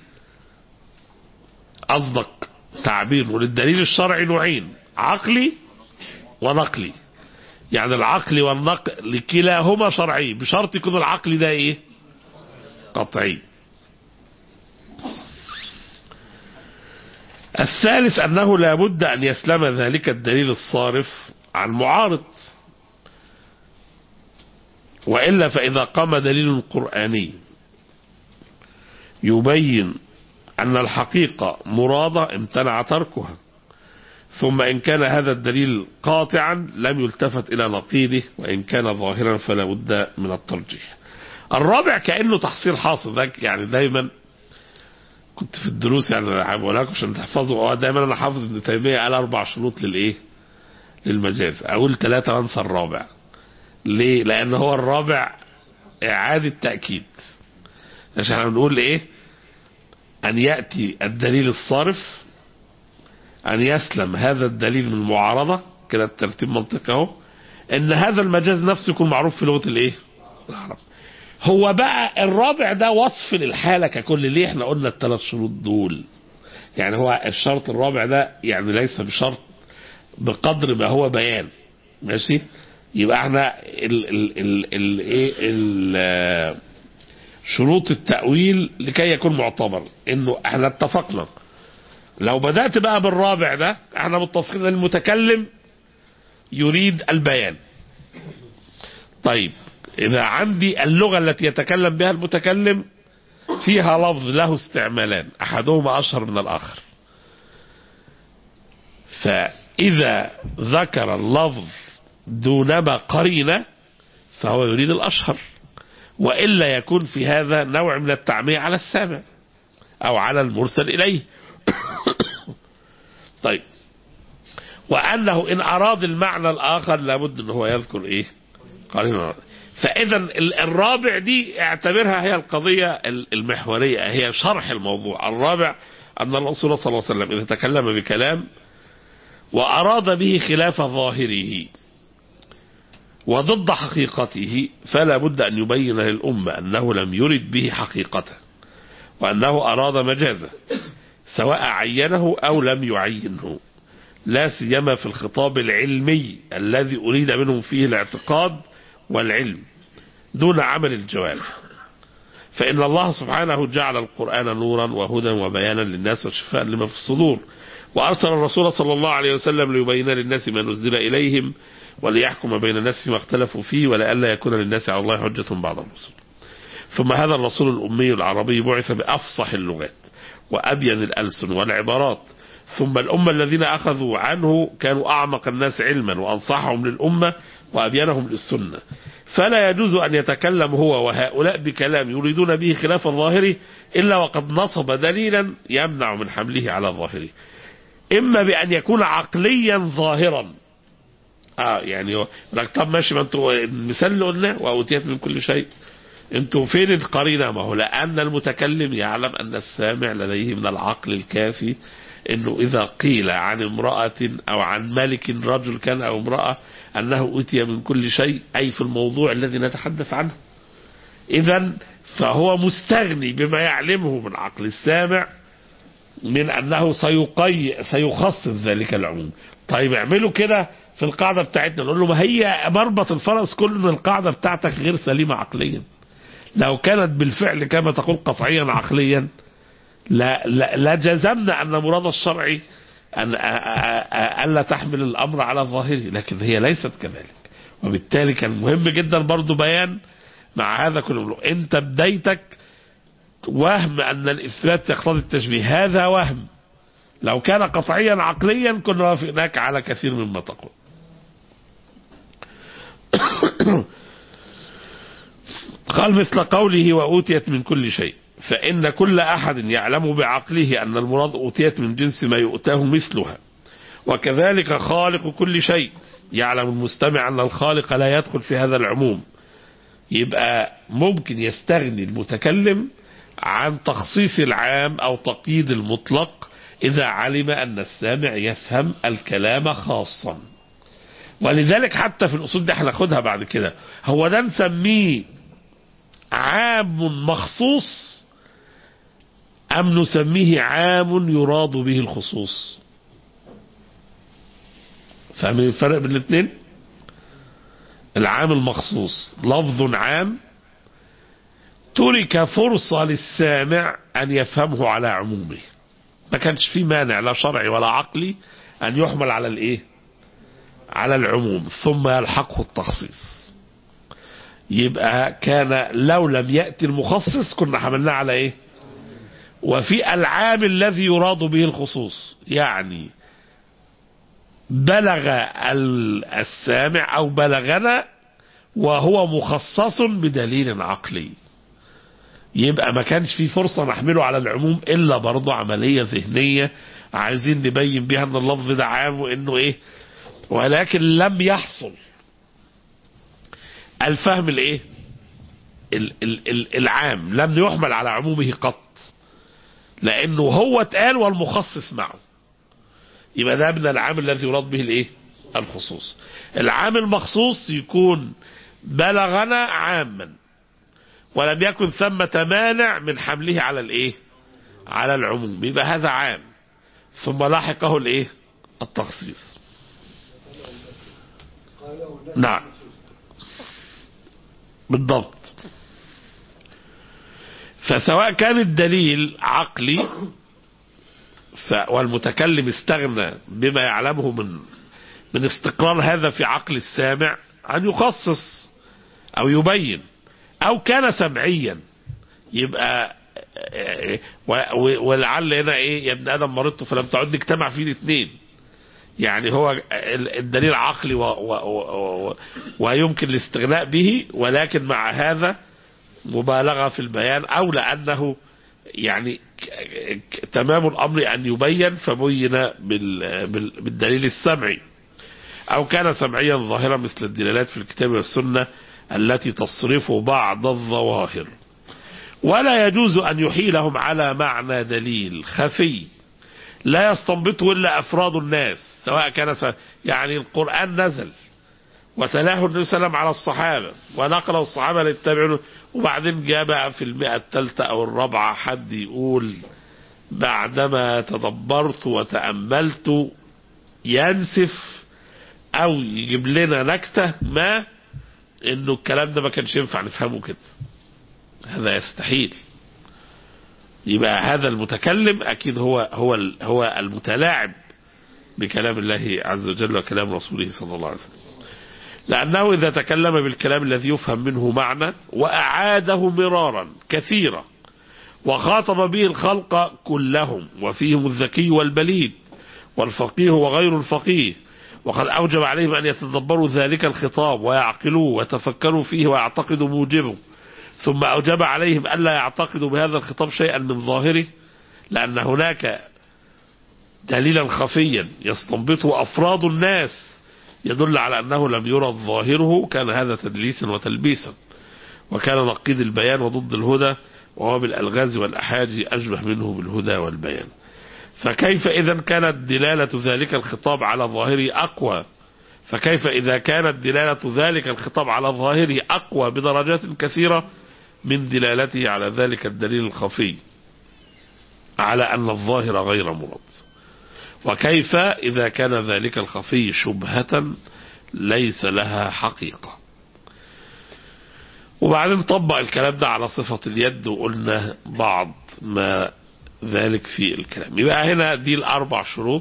أصدق تعبير نقول الدليل الشرعي نوعين عقلي ونقلي يعني العقل والنقل كلاهما شرعي بشرط يكون العقل ده ايه قطعي الثالث أنه لا بد أن يسلم ذلك الدليل الصارف عن معارض وإلا فإذا قام دليل قرآني يبين أن الحقيقة مرادة امتنع تركها ثم إن كان هذا الدليل قاطعا لم يلتفت إلى نقيضه وإن كان ظاهرا فلا بد من الترجيح الرابع كأنه تحصيل حاصل ذاك يعني دايما كنت في الدروس يعني بقول لكم عشان تحفظوا دايما انا حافظ ابن تيميه قال اربع شروط للايه؟ للمجاز اقول ثلاثه وانسى الرابع ليه؟ لان هو الرابع اعاده تاكيد عشان احنا بنقول ايه؟ ان ياتي الدليل الصارف ان يسلم هذا الدليل من المعارضه كده الترتيب منطقي اهو ان هذا المجاز نفسه يكون معروف في لغه الايه؟ العرب هو بقى الرابع ده وصف للحالة ككل ليه احنا قلنا الثلاث شروط دول يعني هو الشرط الرابع ده يعني ليس بشرط بقدر ما هو بيان ماشي يبقى احنا ال ال ال ال ايه ال شروط التأويل لكي يكون معتبر انه احنا اتفقنا لو بدأت بقى بالرابع ده احنا متفقين ان المتكلم يريد البيان طيب إذا عندي اللغة التي يتكلم بها المتكلم فيها لفظ له استعمالان أحدهما أشهر من الآخر فإذا ذكر اللفظ دونما قرينة فهو يريد الأشهر وإلا يكون في هذا نوع من التعمية على السامع أو على المرسل إليه طيب وأنه إن أراد المعنى الآخر لابد أن هو يذكر إيه قرينة فاذا الرابع دي اعتبرها هي القضيه المحوريه هي شرح الموضوع الرابع ان الرسول صلى الله عليه وسلم اذا تكلم بكلام واراد به خلاف ظاهره وضد حقيقته فلا بد ان يبين للامه انه لم يرد به حقيقته وانه اراد مجازه سواء عينه او لم يعينه لا سيما في الخطاب العلمي الذي اريد منهم فيه الاعتقاد والعلم دون عمل الجوارح فإن الله سبحانه جعل القرآن نورا وهدى وبيانا للناس وشفاء لما في الصدور وأرسل الرسول صلى الله عليه وسلم ليبين للناس ما نزل إليهم وليحكم بين الناس فيما اختلفوا فيه ولئلا يكون للناس على الله حجة بعد الرسل ثم هذا الرسول الأمي العربي بعث بأفصح اللغات وأبين الألسن والعبارات ثم الأمة الذين أخذوا عنه كانوا أعمق الناس علما وأنصحهم للأمة وأبينهم للسنة فلا يجوز أن يتكلم هو وهؤلاء بكلام يريدون به خلاف الظاهر إلا وقد نصب دليلا يمنع من حمله على ظاهره إما بأن يكون عقليا ظاهرا اه يعني لك طب ماشي ما انتوا المثال اللي قلناه واوتيت من كل شيء انتوا فين القرينه ما هو لان المتكلم يعلم ان السامع لديه من العقل الكافي انه اذا قيل عن امراه او عن ملك رجل كان او امراه انه اوتي من كل شيء اي في الموضوع الذي نتحدث عنه اذا فهو مستغني بما يعلمه من عقل السامع من أنه سيقي سيخصص ذلك العموم طيب اعملوا كده في القاعدة بتاعتنا نقول له ما هي مربط الفرس كل ان القاعدة بتاعتك غير سليمة عقليا لو كانت بالفعل كما تقول قطعيا عقليا لا, لا, لا جزمنا أن مراد الشرعي أن ألا تحمل الأمر على ظاهره لكن هي ليست كذلك وبالتالي كان مهم جدا برضو بيان مع هذا كله انت بدايتك وهم أن الإثبات يقتضي التشبيه هذا وهم لو كان قطعيا عقليا كنا وافقناك على كثير مما تقول قال مثل قوله وأوتيت من كل شيء فإن كل أحد يعلم بعقله أن المراد أوتيت من جنس ما يؤتاه مثلها وكذلك خالق كل شيء يعلم المستمع أن الخالق لا يدخل في هذا العموم يبقى ممكن يستغني المتكلم عن تخصيص العام أو تقييد المطلق إذا علم أن السامع يفهم الكلام خاصا ولذلك حتى في الأصول دي هناخدها بعد كده هو ده نسميه عام مخصوص أم نسميه عام يراد به الخصوص فاهمين الفرق بين الاثنين العام المخصوص لفظ عام ترك فرصة للسامع أن يفهمه على عمومه ما كانش في مانع لا شرعي ولا عقلي أن يحمل على الإيه على العموم ثم يلحقه التخصيص يبقى كان لو لم يأتي المخصص كنا حملناه على إيه وفي العام الذي يراد به الخصوص يعني بلغ السامع أو بلغنا وهو مخصص بدليل عقلي يبقى ما كانش في فرصة نحمله على العموم إلا برضه عملية ذهنية عايزين نبين بها أن اللفظ ده عام وإنه إيه ولكن لم يحصل الفهم الإيه ال ال ال العام لم يحمل على عمومه قط لأنه هو اتقال والمخصص معه يبقى ده من العام الذي يراد به الايه الخصوص العام المخصوص يكون بلغنا عاما ولم يكن ثمة مانع من حمله على الايه على العموم يبقى هذا عام ثم لاحقه الايه التخصيص نعم بالضبط فسواء كان الدليل عقلي ف والمتكلم استغنى بما يعلمه من من استقرار هذا في عقل السامع أن يخصص أو يبين أو كان سمعيا يبقى ولعل هنا ايه يا ابن ادم مرضت فلم تعد اجتمع فيه الاثنين يعني هو الدليل عقلي و و و ويمكن الاستغناء به ولكن مع هذا مبالغه في البيان او لانه يعني تمام الأمر أن يبين فبين بالدليل السمعي أو كان سمعيا ظاهرا مثل الدلالات في الكتاب والسنة التي تصرف بعض الظواهر ولا يجوز أن يحيلهم على معنى دليل خفي لا يستنبطه إلا أفراد الناس سواء كان س... يعني القرآن نزل وتلاه النبي صلى الله عليه وسلم على الصحابة ونقله الصحابة للتابعين وبعدين جاء بقى في المئة الثالثة أو الرابعة حد يقول بعدما تدبرت وتأملت ينسف أو يجيب لنا نكتة ما إنه الكلام ده ما كانش ينفع نفهمه كده هذا يستحيل يبقى هذا المتكلم أكيد هو هو هو المتلاعب بكلام الله عز وجل وكلام رسوله صلى الله عليه وسلم لأنه إذا تكلم بالكلام الذي يفهم منه معنى وأعاده مرارا كثيرا وخاطب به الخلق كلهم وفيهم الذكي والبليد والفقيه وغير الفقيه وقد أوجب عليهم أن يتدبروا ذلك الخطاب ويعقلوه ويتفكروا فيه ويعتقدوا موجبه ثم أوجب عليهم ألا يعتقدوا بهذا الخطاب شيئا من ظاهره لأن هناك دليلا خفيا يستنبطه أفراد الناس يدل على أنه لم يرى ظاهره كان هذا تدليسا وتلبيسا وكان نقيض البيان وضد الهدى وهو بالألغاز والأحاجي أشبه منه بالهدى والبيان فكيف إذا كانت دلالة ذلك الخطاب على ظاهره أقوى فكيف إذا كانت دلالة ذلك الخطاب على ظاهره أقوى بدرجات كثيرة من دلالته على ذلك الدليل الخفي على أن الظاهر غير مراد وكيف إذا كان ذلك الخفي شبهة ليس لها حقيقة وبعدين طبق الكلام ده على صفة اليد وقلنا بعض ما ذلك في الكلام يبقى هنا دي الأربع شروط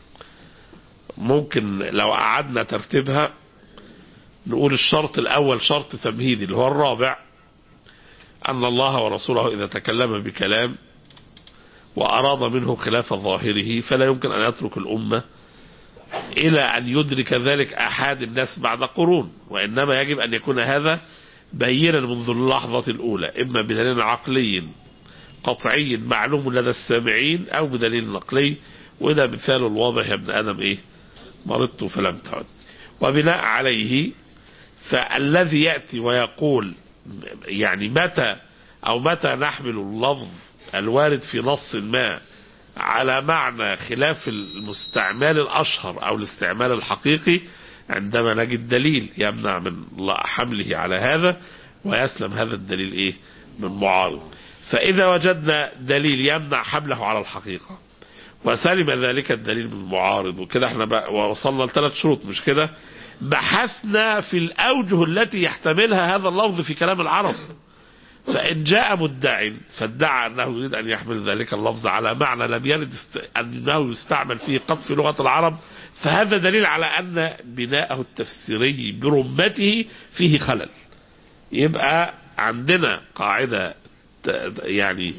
ممكن لو قعدنا ترتيبها نقول الشرط الأول شرط تمهيدي اللي هو الرابع أن الله ورسوله إذا تكلم بكلام وأراد منه خلاف ظاهره فلا يمكن أن يترك الأمة إلى أن يدرك ذلك أحد الناس بعد قرون وإنما يجب أن يكون هذا بينا منذ اللحظة الأولى إما بدليل عقلي قطعي معلوم لدى السامعين أو بدليل نقلي وده مثال الواضح يا ابن آدم إيه مرضت فلم تعد وبناء عليه فالذي يأتي ويقول يعني متى أو متى نحمل اللفظ الوارد في نص ما على معنى خلاف المستعمال الأشهر أو الاستعمال الحقيقي عندما نجد دليل يمنع من حمله على هذا ويسلم هذا الدليل إيه من معارض فإذا وجدنا دليل يمنع حمله على الحقيقة وسلم ذلك الدليل من معارض وكده احنا بقى وصلنا لثلاث شروط مش كده بحثنا في الأوجه التي يحتملها هذا اللفظ في كلام العرب فإن جاء مدع فادعى أنه يريد أن يحمل ذلك اللفظ على معنى لم يرد است... أنه يستعمل فيه قط في لغة العرب فهذا دليل على أن بناءه التفسيري برمته فيه خلل يبقى عندنا قاعدة يعني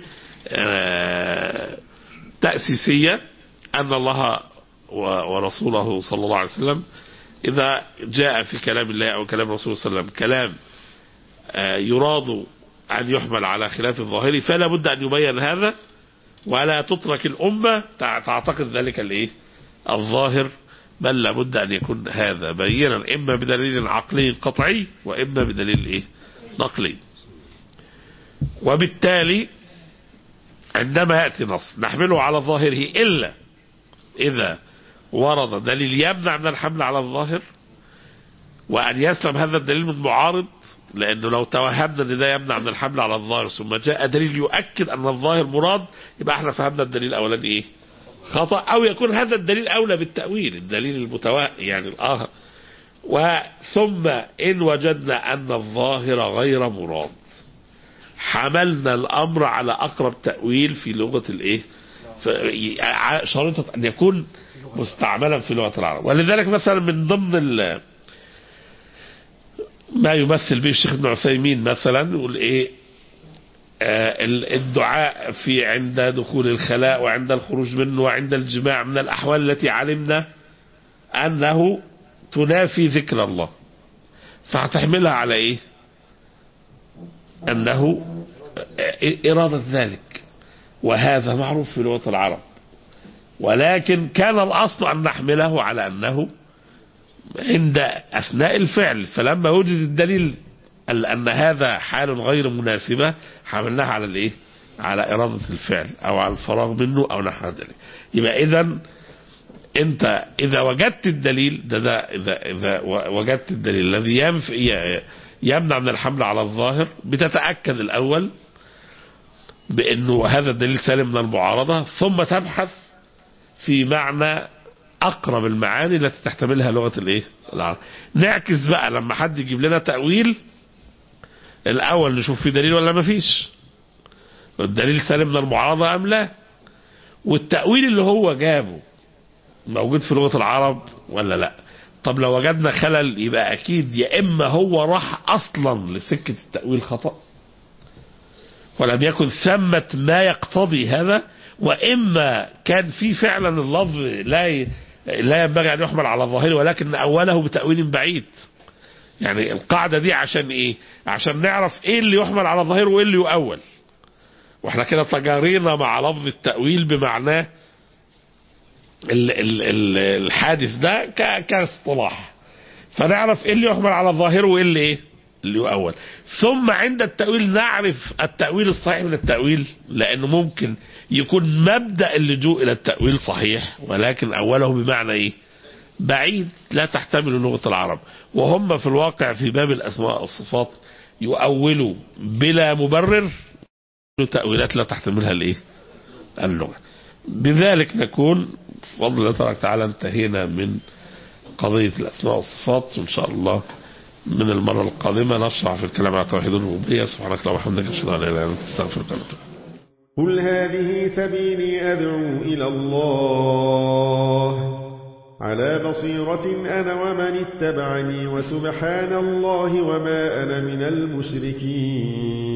تأسيسية أن الله ورسوله صلى الله عليه وسلم إذا جاء في كلام الله أو كلام رسوله صلى الله عليه وسلم كلام يراد أن يحمل على خلاف الظاهر فلا بد أن يبين هذا ولا تترك الأمة تعتقد ذلك الإيه الظاهر بل لابد أن يكون هذا بينا إما بدليل عقلي قطعي وإما بدليل إيه نقلي وبالتالي عندما يأتي نص نحمله على ظاهره إلا إذا ورد دليل يمنع من الحمل على الظاهر وأن يسلم هذا الدليل من معارض لأنه لو توهمنا أن ده يمنع من الحمل على الظاهر ثم جاء دليل يؤكد أن الظاهر مراد يبقى احنا فهمنا الدليل الأولاني إيه خطأ أو يكون هذا الدليل أولى بالتأويل الدليل المتوا يعني الآخر وثم إن وجدنا أن الظاهر غير مراد حملنا الأمر على أقرب تأويل في لغة الإيه شريطة أن يكون مستعملا في لغة العرب ولذلك مثلا من ضمن ما يمثل به الشيخ ابن عثيمين مثلا يقول ايه آه الدعاء في عند دخول الخلاء وعند الخروج منه وعند الجماع من الأحوال التي علمنا أنه تنافي ذكر الله فهتحملها على ايه أنه إرادة ذلك وهذا معروف في لغة العرب ولكن كان الأصل أن نحمله على أنه عند أثناء الفعل فلما وجد الدليل أن هذا حال غير مناسبة حملناها على الإيه على إرادة الفعل أو على الفراغ منه أو نحو ذلك يبقى إذا أنت إذا وجدت الدليل ده, ده إذا, إذا وجدت الدليل الذي ينفي يمنع من الحمل على الظاهر بتتأكد الأول بأنه هذا الدليل سالم من المعارضة ثم تبحث في معنى أقرب المعاني التي تحتملها لغة الإيه؟ العرب نعكس بقى لما حد يجيب لنا تأويل الأول نشوف في دليل ولا ما فيش الدليل سالم من المعارضة أم لا والتأويل اللي هو جابه موجود في لغة العرب ولا لا طب لو وجدنا خلل يبقى أكيد يا إما هو راح أصلا لسكة التأويل خطأ ولم يكن ثمة ما يقتضي هذا وإما كان في فعلا اللفظ لا لا ينبغي أن يحمل على الظاهر ولكن أوله بتأويل بعيد يعني القاعدة دي عشان إيه عشان نعرف إيه اللي يحمل على الظاهر وإيه اللي يؤول واحنا كده تجارينا مع لفظ التأويل بمعناه ال ال ال الحادث ده كاصطلاح فنعرف ايه اللي يحمل على الظاهر وايه اللي ايه اللي يؤول ثم عند التأويل نعرف التأويل الصحيح من التأويل لأنه ممكن يكون مبدأ اللجوء إلى التأويل صحيح ولكن أوله بمعنى إيه بعيد لا تحتمل لغة العرب وهم في الواقع في باب الأسماء والصفات يؤولوا بلا مبرر تأويلات لا تحتملها الإيه اللغة بذلك نكون بفضل الله تبارك وتعالى انتهينا من قضية الأسماء والصفات وإن شاء الله من المرة القادمة نشرع في الكلام على توحيد الربوبية سبحانك اللهم وبحمدك أشهد أن لا إله إلا أنت أستغفرك وأتوب إليك قل هذه سبيلي أدعو إلى الله على بصيرة أنا ومن اتبعني وسبحان الله وما أنا من المشركين